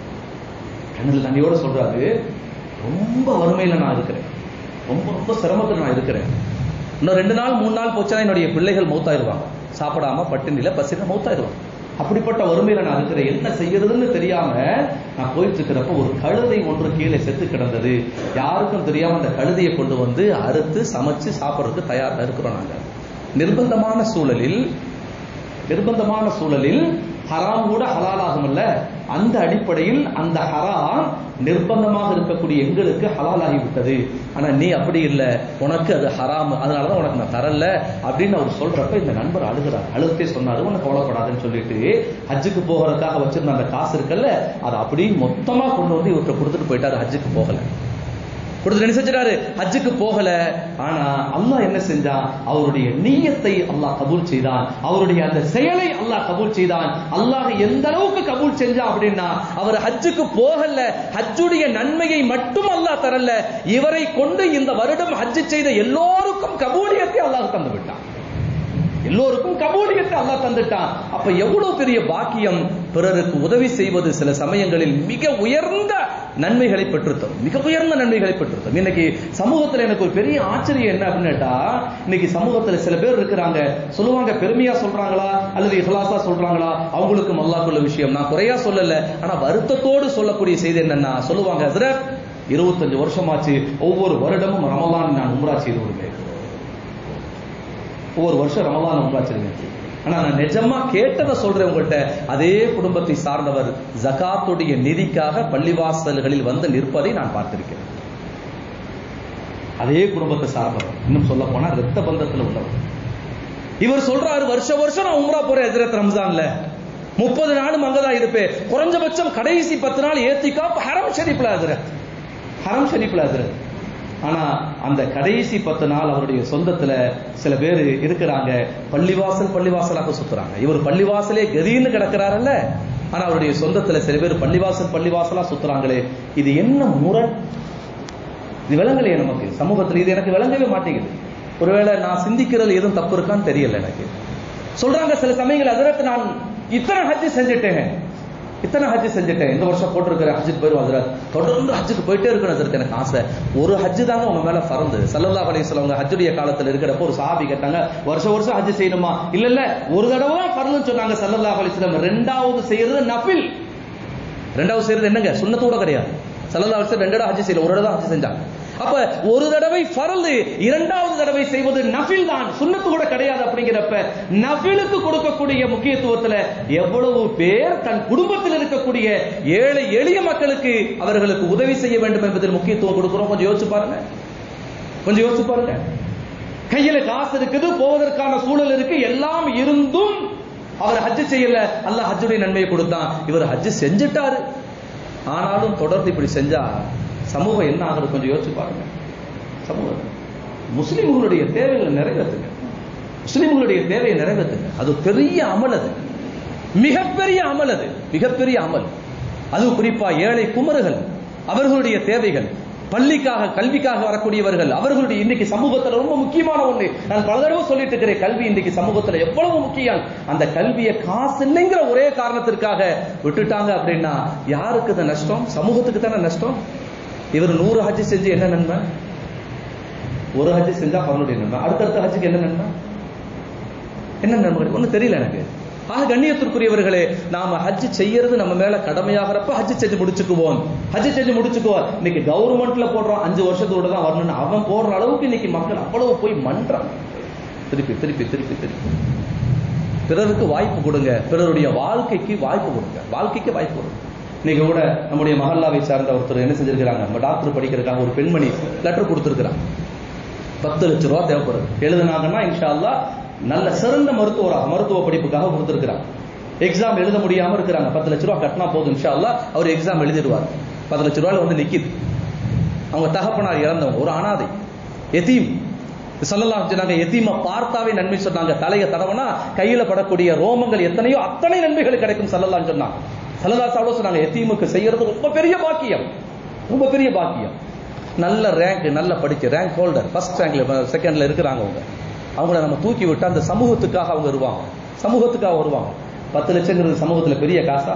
கண்ணில் தண்ணியோட சொல்றாரு ரொம்ப வறுமையில நான் இருக்கிறேன் ரொம்ப ரொம்ப சிரமத்தில் நான் இருக்கிறேன் இன்னும் ரெண்டு நாள் மூணு நாள் போச்சுன்னா என்னுடைய பிள்ளைகள் மௌத்தாயிருவாங்க சாப்பிடாம பட்டினில பசில மௌத்தாயிருவாங்க அப்படிப்பட்ட வறுமையில நான் இருக்கிறேன் என்ன செய்யறதுன்னு தெரியாம நான் போயிட்டு இருக்கிறப்ப ஒரு கழுதை ஒன்று கீழே செத்து கிடந்தது யாருக்கும் தெரியாம அந்த கழுதையை கொண்டு வந்து அறுத்து சமைச்சு சாப்பிட்றதுக்கு தயாரா இருக்கிறோம் நாங்க நிர்பந்தமான சூழலில் நிர்பந்தமான சூழலில் ஹராம் கூட ஹலாலாகும்ல அந்த அடிப்படையில் அந்த ஹராம் நிர்பந்தமாக இருக்கக்கூடிய எங்களுக்கு ஹலாலாகி விட்டது ஆனா நீ அப்படி இல்லை உனக்கு அது ஹராம் அதனாலதான் உனக்கு நான் தரல அப்படின்னு அவர் சொல்றப்ப இந்த நண்பர் அழுகிறார் அழுத்தே சொன்னாரு உனக்கு கவலைப்படாதுன்னு சொல்லிட்டு ஹஜ்ஜுக்கு போகிறதுக்காக வச்சிருந்த அந்த காசு இருக்குல்ல அதை அப்படியே மொத்தமா கொண்டு வந்து இவர்கிட்ட கொடுத்துட்டு போயிட்டாரு ஹஜ்ஜுக்கு போகல கொடுத்து என்ன செஞ்சாரு ஹஜ்ஜுக்கு போகல ஆனா அல்லாஹ் என்ன செஞ்சான் அவருடைய நீயத்தை அல்லாஹ் கபூல் செய்தான் அவருடைய அந்த செயலை அல்லாஹ் கபூல் செய்தான் அல்லாஹ் எந்த அளவுக்கு கபூல் செஞ்சான் அப்படின்னா அவர் ஹஜ்ஜுக்கு போகல ஹஜ்ஜுடைய நன்மையை மட்டும் அல்லாஹ் தரல இவரை கொண்டு இந்த வருடம் ஹஜ்ஜு செய்த எல்லோருக்கும் கபூலியத்தை அல்லாஹ் தந்து விட்டான் எல்லோருக்கும் கபூலியத்தை அல்லாஹ் தந்துட்டான் அப்ப எவ்வளவு பெரிய பாக்கியம் பிறருக்கு உதவி செய்வது சில சமயங்களில் மிக உயர்ந்த நன்மைகளை பெற்றுத்தரும் மிக உயர்ந்த நன்மைகளை பெற்றுத்தரும் இன்னைக்கு சமூகத்துல எனக்கு ஒரு பெரிய ஆச்சரியம் என்ன அப்படின்னு கேட்டா இன்னைக்கு சமூகத்துல சில பேர் இருக்கிறாங்க சொல்லுவாங்க பெருமையா சொல்றாங்களா அல்லது இஹ்லாசா சொல்றாங்களா அவங்களுக்கு அல்லாஹ்க்குள்ள விஷயம் நான் குறையா சொல்லல ஆனா வருத்தத்தோடு சொல்லக்கூடிய செய்தி என்னன்னா சொல்லுவாங்க ஹஸ்ரத் இருபத்தஞ்சு வருஷமாச்சு ஒவ்வொரு வருடமும் ரமலான் நான் உம்ரா செய்து வருவேன் ஒவ்வொரு வருஷம் ரமலான் உம்ரா செய்வேன் ஆனா நான் நிஜமா கேட்டதை சொல்றேன் உங்கள்கிட்ட அதே குடும்பத்தை சார்ந்தவர் ஜகாத்துடைய நிதிக்காக பள்ளிவாசல்களில் வந்து நிற்பதை நான் பார்த்திருக்கிறேன் அதே குடும்பத்தை சார்ந்தவர் இன்னும் சொல்ல போனா ரத்த பந்தத்துல உள்ளவர் இவர் சொல்றாரு வருஷ வருஷம் நான் உம்ரா போறேன் எதிரத் ரம்ஜான்ல முப்பது நாளும் அங்கதான் இருப்பேன் குறைஞ்சபட்சம் கடைசி பத்து நாள் ஏத்திக்கா ஹரம் ஷரீப்ல ஹசரத் ஹரம் ஷரீப்ல ஹசரத் ஆனா அந்த கடைசி பத்து நாள் அவருடைய சொந்தத்துல சில பேர் இருக்கிறாங்க பள்ளிவாசல் பள்ளிவாசலாக சுத்துறாங்க இவர் பள்ளிவாசலே கதின்னு கிடக்கிறாரல்ல ஆனா அவருடைய சொந்தத்துல சில பேர் பள்ளிவாசல் பள்ளிவாசலா சுத்துறாங்களே இது என்ன முரண் இது விளங்கலையே நமக்கு சமூகத்துல இது எனக்கு விளங்கவே மாட்டேங்குது ஒருவேளை நான் சிந்திக்கிறது எதுவும் தப்பு இருக்கான்னு தெரியல எனக்கு சொல்றாங்க சில சமயங்கள் அதற்கு நான் இத்தனை ஹஜ் செஞ்சுட்டேன் இத்தனை ஹஜ் செஞ்சுட்டேன் இந்த வருஷம் போட்டிருக்கிற ஹஜ்ஜுக்கு போயிடும் அதுல தொடர்ந்து ஹஜ்ஜுக்கு போயிட்டே இருக்கணும் அதற்கு எனக்கு ஆசை ஒரு ஹஜ்ஜு தாங்க உங்க மேல பறந்து சல்லல்லா அலையம் அவங்க ஹஜ்ஜுடைய காலத்துல இருக்கிறப்ப ஒரு சாபி கேட்டாங்க வருஷம் வருஷம் ஹஜ் செய்யணுமா இல்ல இல்ல ஒரு தடவை தான் பறந்துன்னு சொன்னாங்க சல்லல்லா அலிஸ்லாம் ரெண்டாவது செய்யறது நஃபில் ரெண்டாவது செய்யறது என்னங்க சுண்ணத்தோட கிடையாது சல்லல்லா அலிஸ்லாம் ரெண்டு தடவை ஹஜ் செய்யல ஒரு தடவை ஹஜ் செஞ்சாங்க அப்ப ஒரு தடவை ஃபரல் இரண்டாவது தடவை செய்வது நஃபில் தான் சுண்ணத்து கூட கிடையாது அப்படிங்கிறப்ப நஃபிலுக்கு கொடுக்கக்கூடிய முக்கியத்துவத்துல எவ்வளவு பேர் தன் குடும்பத்தில் இருக்கக்கூடிய ஏழை எளிய மக்களுக்கு அவர்களுக்கு உதவி செய்ய வேண்டும் என்பதில் முக்கியத்துவம் கொடுக்கிறோம் கொஞ்சம் யோசிச்சு பாருங்க கொஞ்சம் யோசிச்சு பாருங்க கையில காசு இருக்குது போவதற்கான சூழல் இருக்கு எல்லாம் இருந்தும் அவர் ஹஜ் செய்யல அல்லாஹ் ஹஜ்ஜுடைய நன்மையை கொடுத்தான் இவர் ஹஜ் செஞ்சுட்டாரு ஆனாலும் தொடர்ந்து இப்படி செஞ்சா சமூகம் என்ன ஆகுது கொஞ்சம் யோசிச்சு பாருங்க சமூகம் முஸ்லிம்களுடைய தேவைகளை நிறைவேற்றுங்க முஸ்லிம்களுடைய தேவையை நிறைவேற்றுங்க அது பெரிய அமல் அது மிகப்பெரிய அமல் அது மிகப்பெரிய அமல் அது குறிப்பா ஏழை குமருகள் அவர்களுடைய தேவைகள் பள்ளிக்காக கல்விக்காக வரக்கூடியவர்கள் அவர்களுடைய இன்னைக்கு சமூகத்துல ரொம்ப முக்கியமான ஒண்ணு நான் பல தடவை சொல்லிட்டு இருக்கிறேன் கல்வி இன்னைக்கு சமூகத்துல எவ்வளவு முக்கியம் அந்த கல்வியை காசு இல்லைங்கிற ஒரே காரணத்திற்காக விட்டுட்டாங்க அப்படின்னா யாருக்கு தான் நஷ்டம் சமூகத்துக்கு தானே நஷ்டம் இவர் நூறு ஹஜ் செஞ்சு என்ன நன்மை ஒரு ஹஜ் செஞ்சா பலனுடைய நன்மை அடுத்தடுத்த ஹஜ்ஜுக்கு என்ன நன்மை என்ன நன்மை ஒன்றும் தெரியல எனக்கு ஆக கண்ணியத்திற்குரியவர்களே நாம ஹஜ் செய்யறது நம்ம மேல கடமையாகிறப்ப ஹஜ் செஞ்சு முடிச்சுக்குவோம் ஹஜ் செஞ்சு முடிச்சுக்குவோம் இன்னைக்கு கவர்மெண்ட்ல போடுறோம் அஞ்சு வருஷத்தோட தான் வரணும்னு அவன் போடுற அளவுக்கு இன்னைக்கு மக்கள் அவ்வளவு போய் மன்றான் திருப்பி திருப்பி திருப்பி திருப்பி பிறருக்கு வாய்ப்பு கொடுங்க பிறருடைய வாழ்க்கைக்கு வாய்ப்பு கொடுங்க வாழ்க்கைக்கு வாய்ப்பு கொடுங்க இன்னைக்கு கூட நம்முடைய மஹல்லாவை சார்ந்த ஒருத்தர் என்ன செஞ்சிருக்கிறாங்க நம்ம டாக்டர் படிக்கிறதுக்காக ஒரு பெண்மணி லெட்டர் கொடுத்துருக்கிறாங்க பத்து லட்ச ரூபா தேவைப்படுது எழுதுனாங்கன்னா இன்ஷா அல்லா நல்ல சிறந்த மருத்துவராக மருத்துவ படிப்புக்காக கொடுத்துருக்கிறாங்க எக்ஸாம் எழுத முடியாம இருக்கிறாங்க பத்து லட்ச ரூபா கட்டினா போதும் இன்ஷா அல்லா அவர் எக்ஸாம் எழுதிடுவார் பத்து லட்ச ரூபாயில வந்து நிக்குது அவங்க தகப்பனார் இறந்தவங்க ஒரு அனாதை எத்தீம் சொல்லலாம் சொன்னாங்க எத்தீமை பார்த்தாவே நன்மை சொன்னாங்க தலையை தடவனா கையில படக்கூடிய ரோமங்கள் எத்தனையோ அத்தனை நன்மைகள் கிடைக்கும் சொல்லலாம் சொன்னாங்க சல்லல்லா சாவளோ சொன்னாங்க எத்தீமுக்கு செய்யறது ரொம்ப பெரிய பாக்கியம் ரொம்ப பெரிய பாக்கியம் நல்ல ரேங்க் நல்ல படிச்ச ரேங்க் ஹோல்டர் ஃபர்ஸ்ட் ரேங்க்ல செகண்ட்ல இருக்கிறாங்க அவங்க அவங்கள நம்ம தூக்கி விட்டு அந்த சமூகத்துக்காக அவங்க வருவாங்க சமூகத்துக்காக வருவாங்க பத்து லட்சங்கிறது சமூகத்துல பெரிய காசா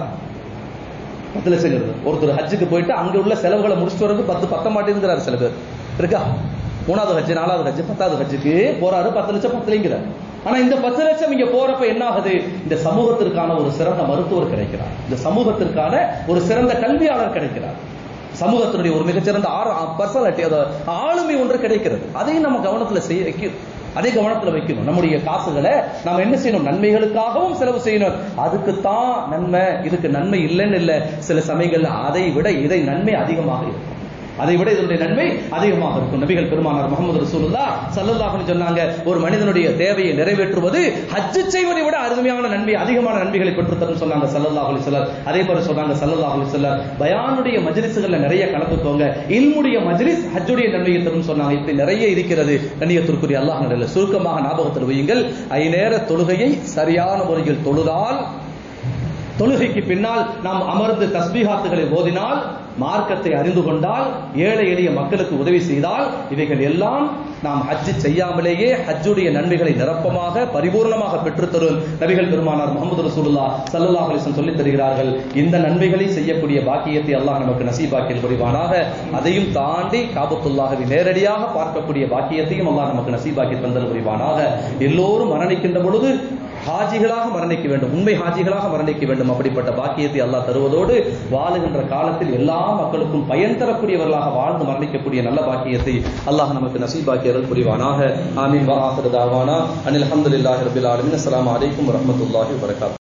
பத்து லட்சங்கிறது ஒருத்தர் ஹஜ்ஜுக்கு போயிட்டு அங்க உள்ள செலவுகளை முடிச்சுட்டு வரது பத்து பத்த மாட்டேங்கிறாரு சில பேர் இருக்கா மூணாவது ஹஜ்ஜு நாலாவது ஹஜ்ஜு பத்தாவது ஹஜ்ஜுக்கு போறாரு பத்து லட்சம் பத்துலைங்கிறார் ஆனா இந்த பத்து லட்சம் இங்க போறப்ப என்ன ஆகுது இந்த சமூகத்திற்கான ஒரு சிறந்த மருத்துவர் கிடைக்கிறார் இந்த சமூகத்திற்கான ஒரு சிறந்த கல்வியாளர் கிடைக்கிறார் சமூகத்தினுடைய ஒரு மிகச்சிறந்த பர்சனாலிட்டி ஆளுமை ஒன்று கிடைக்கிறது அதையும் நம்ம கவனத்துல செய்ய வைக்கணும் அதை கவனத்துல வைக்கணும் நம்முடைய காசுகளை நாம என்ன செய்யணும் நன்மைகளுக்காகவும் செலவு செய்யணும் அதுக்குத்தான் நன்மை இதுக்கு நன்மை இல்லைன்னு இல்லை சில சமயங்கள்ல அதை விட இதை நன்மை அதிகமாக இருக்கும் அதை விட இதனுடைய நன்மை அதிகமாக இருக்கும் நபிகள் பெருமானார் முகமது ரசூலுல்லா சல்லல்லாஹு சொன்னாங்க ஒரு மனிதனுடைய தேவையை நிறைவேற்றுவது ஹஜ்ஜு செய்வதை விட அருமையான நன்மை அதிகமான நன்மைகளை பெற்று தரும் சொன்னாங்க சல்லல்லாஹு அலைஹி வஸல்லம் அதே போல சொன்னாங்க சல்லல்லாஹு அலைஹி வஸல்லம் பயானுடைய மஜ்லிஸ்கள்ல நிறைய கலந்துக்கோங்க இல்முடைய மஜ்லிஸ் ஹஜ்ஜுடைய நன்மையை தரும் சொன்னாங்க இப்படி நிறைய இருக்கிறது கண்ணியத்திற்குரிய அல்லாஹ் நல்ல சுருக்கமாக ஞாபகத்தில் வையுங்கள் ஐநேர தொழுகையை சரியான முறையில் தொழுதால் தொழுகைக்கு பின்னால் நாம் அமர்ந்து தஸ்பீகாத்துகளை ஓதினால் மார்க்கத்தை அறிந்து கொண்டால் ஏழை எளிய மக்களுக்கு உதவி செய்தால் இவைகள் எல்லாம் நாம் ஹஜ் செய்யாமலேயே ஹஜ்ஜுடைய நன்மைகளை நிரப்பமாக பரிபூர்ணமாக பெற்றுத்தரும் நபிகள் பெருமானார் முகமது ரசூலுல்லா சல்லல்லாஹ் அலிஸ்லம் சொல்லித் தருகிறார்கள் இந்த நன்மைகளை செய்யக்கூடிய பாக்கியத்தை அல்லாஹ் நமக்கு நசீபாக்கில் புரிவானாக அதையும் தாண்டி காபத்துல்லாஹவை நேரடியாக பார்க்கக்கூடிய பாக்கியத்தையும் அல்லாஹ் நமக்கு நசீபாக்கி தந்தல் புரிவானாக எல்லோரும் மரணிக்கின்ற பொழுது ஹாஜிகளாக மரணிக்க வேண்டும் உண்மை ஹாஜிகளாக மரணிக்க வேண்டும் அப்படிப்பட்ட பாக்கியத்தை அல்லாஹ் தருவதோடு வாழுகின்ற காலத்தில் எல்லா மக்களுக்கும் பயன் தரக்கூடியவர்களாக வாழ்ந்து மரணிக்கக்கூடிய நல்ல பாக்கியத்தை அல்லாஹ் நமக்கு நசீபாக்கி அருள் புரிவானாக ஆமீன் வா ஆஹிரு தாவானா அனில் அல்ஹம்துலில்லாஹி ரபில் ஆலமீன் அஸ்ஸலாமு அலைக்கும் வரஹ்மத்துல்லாஹி வபரகாத்துஹு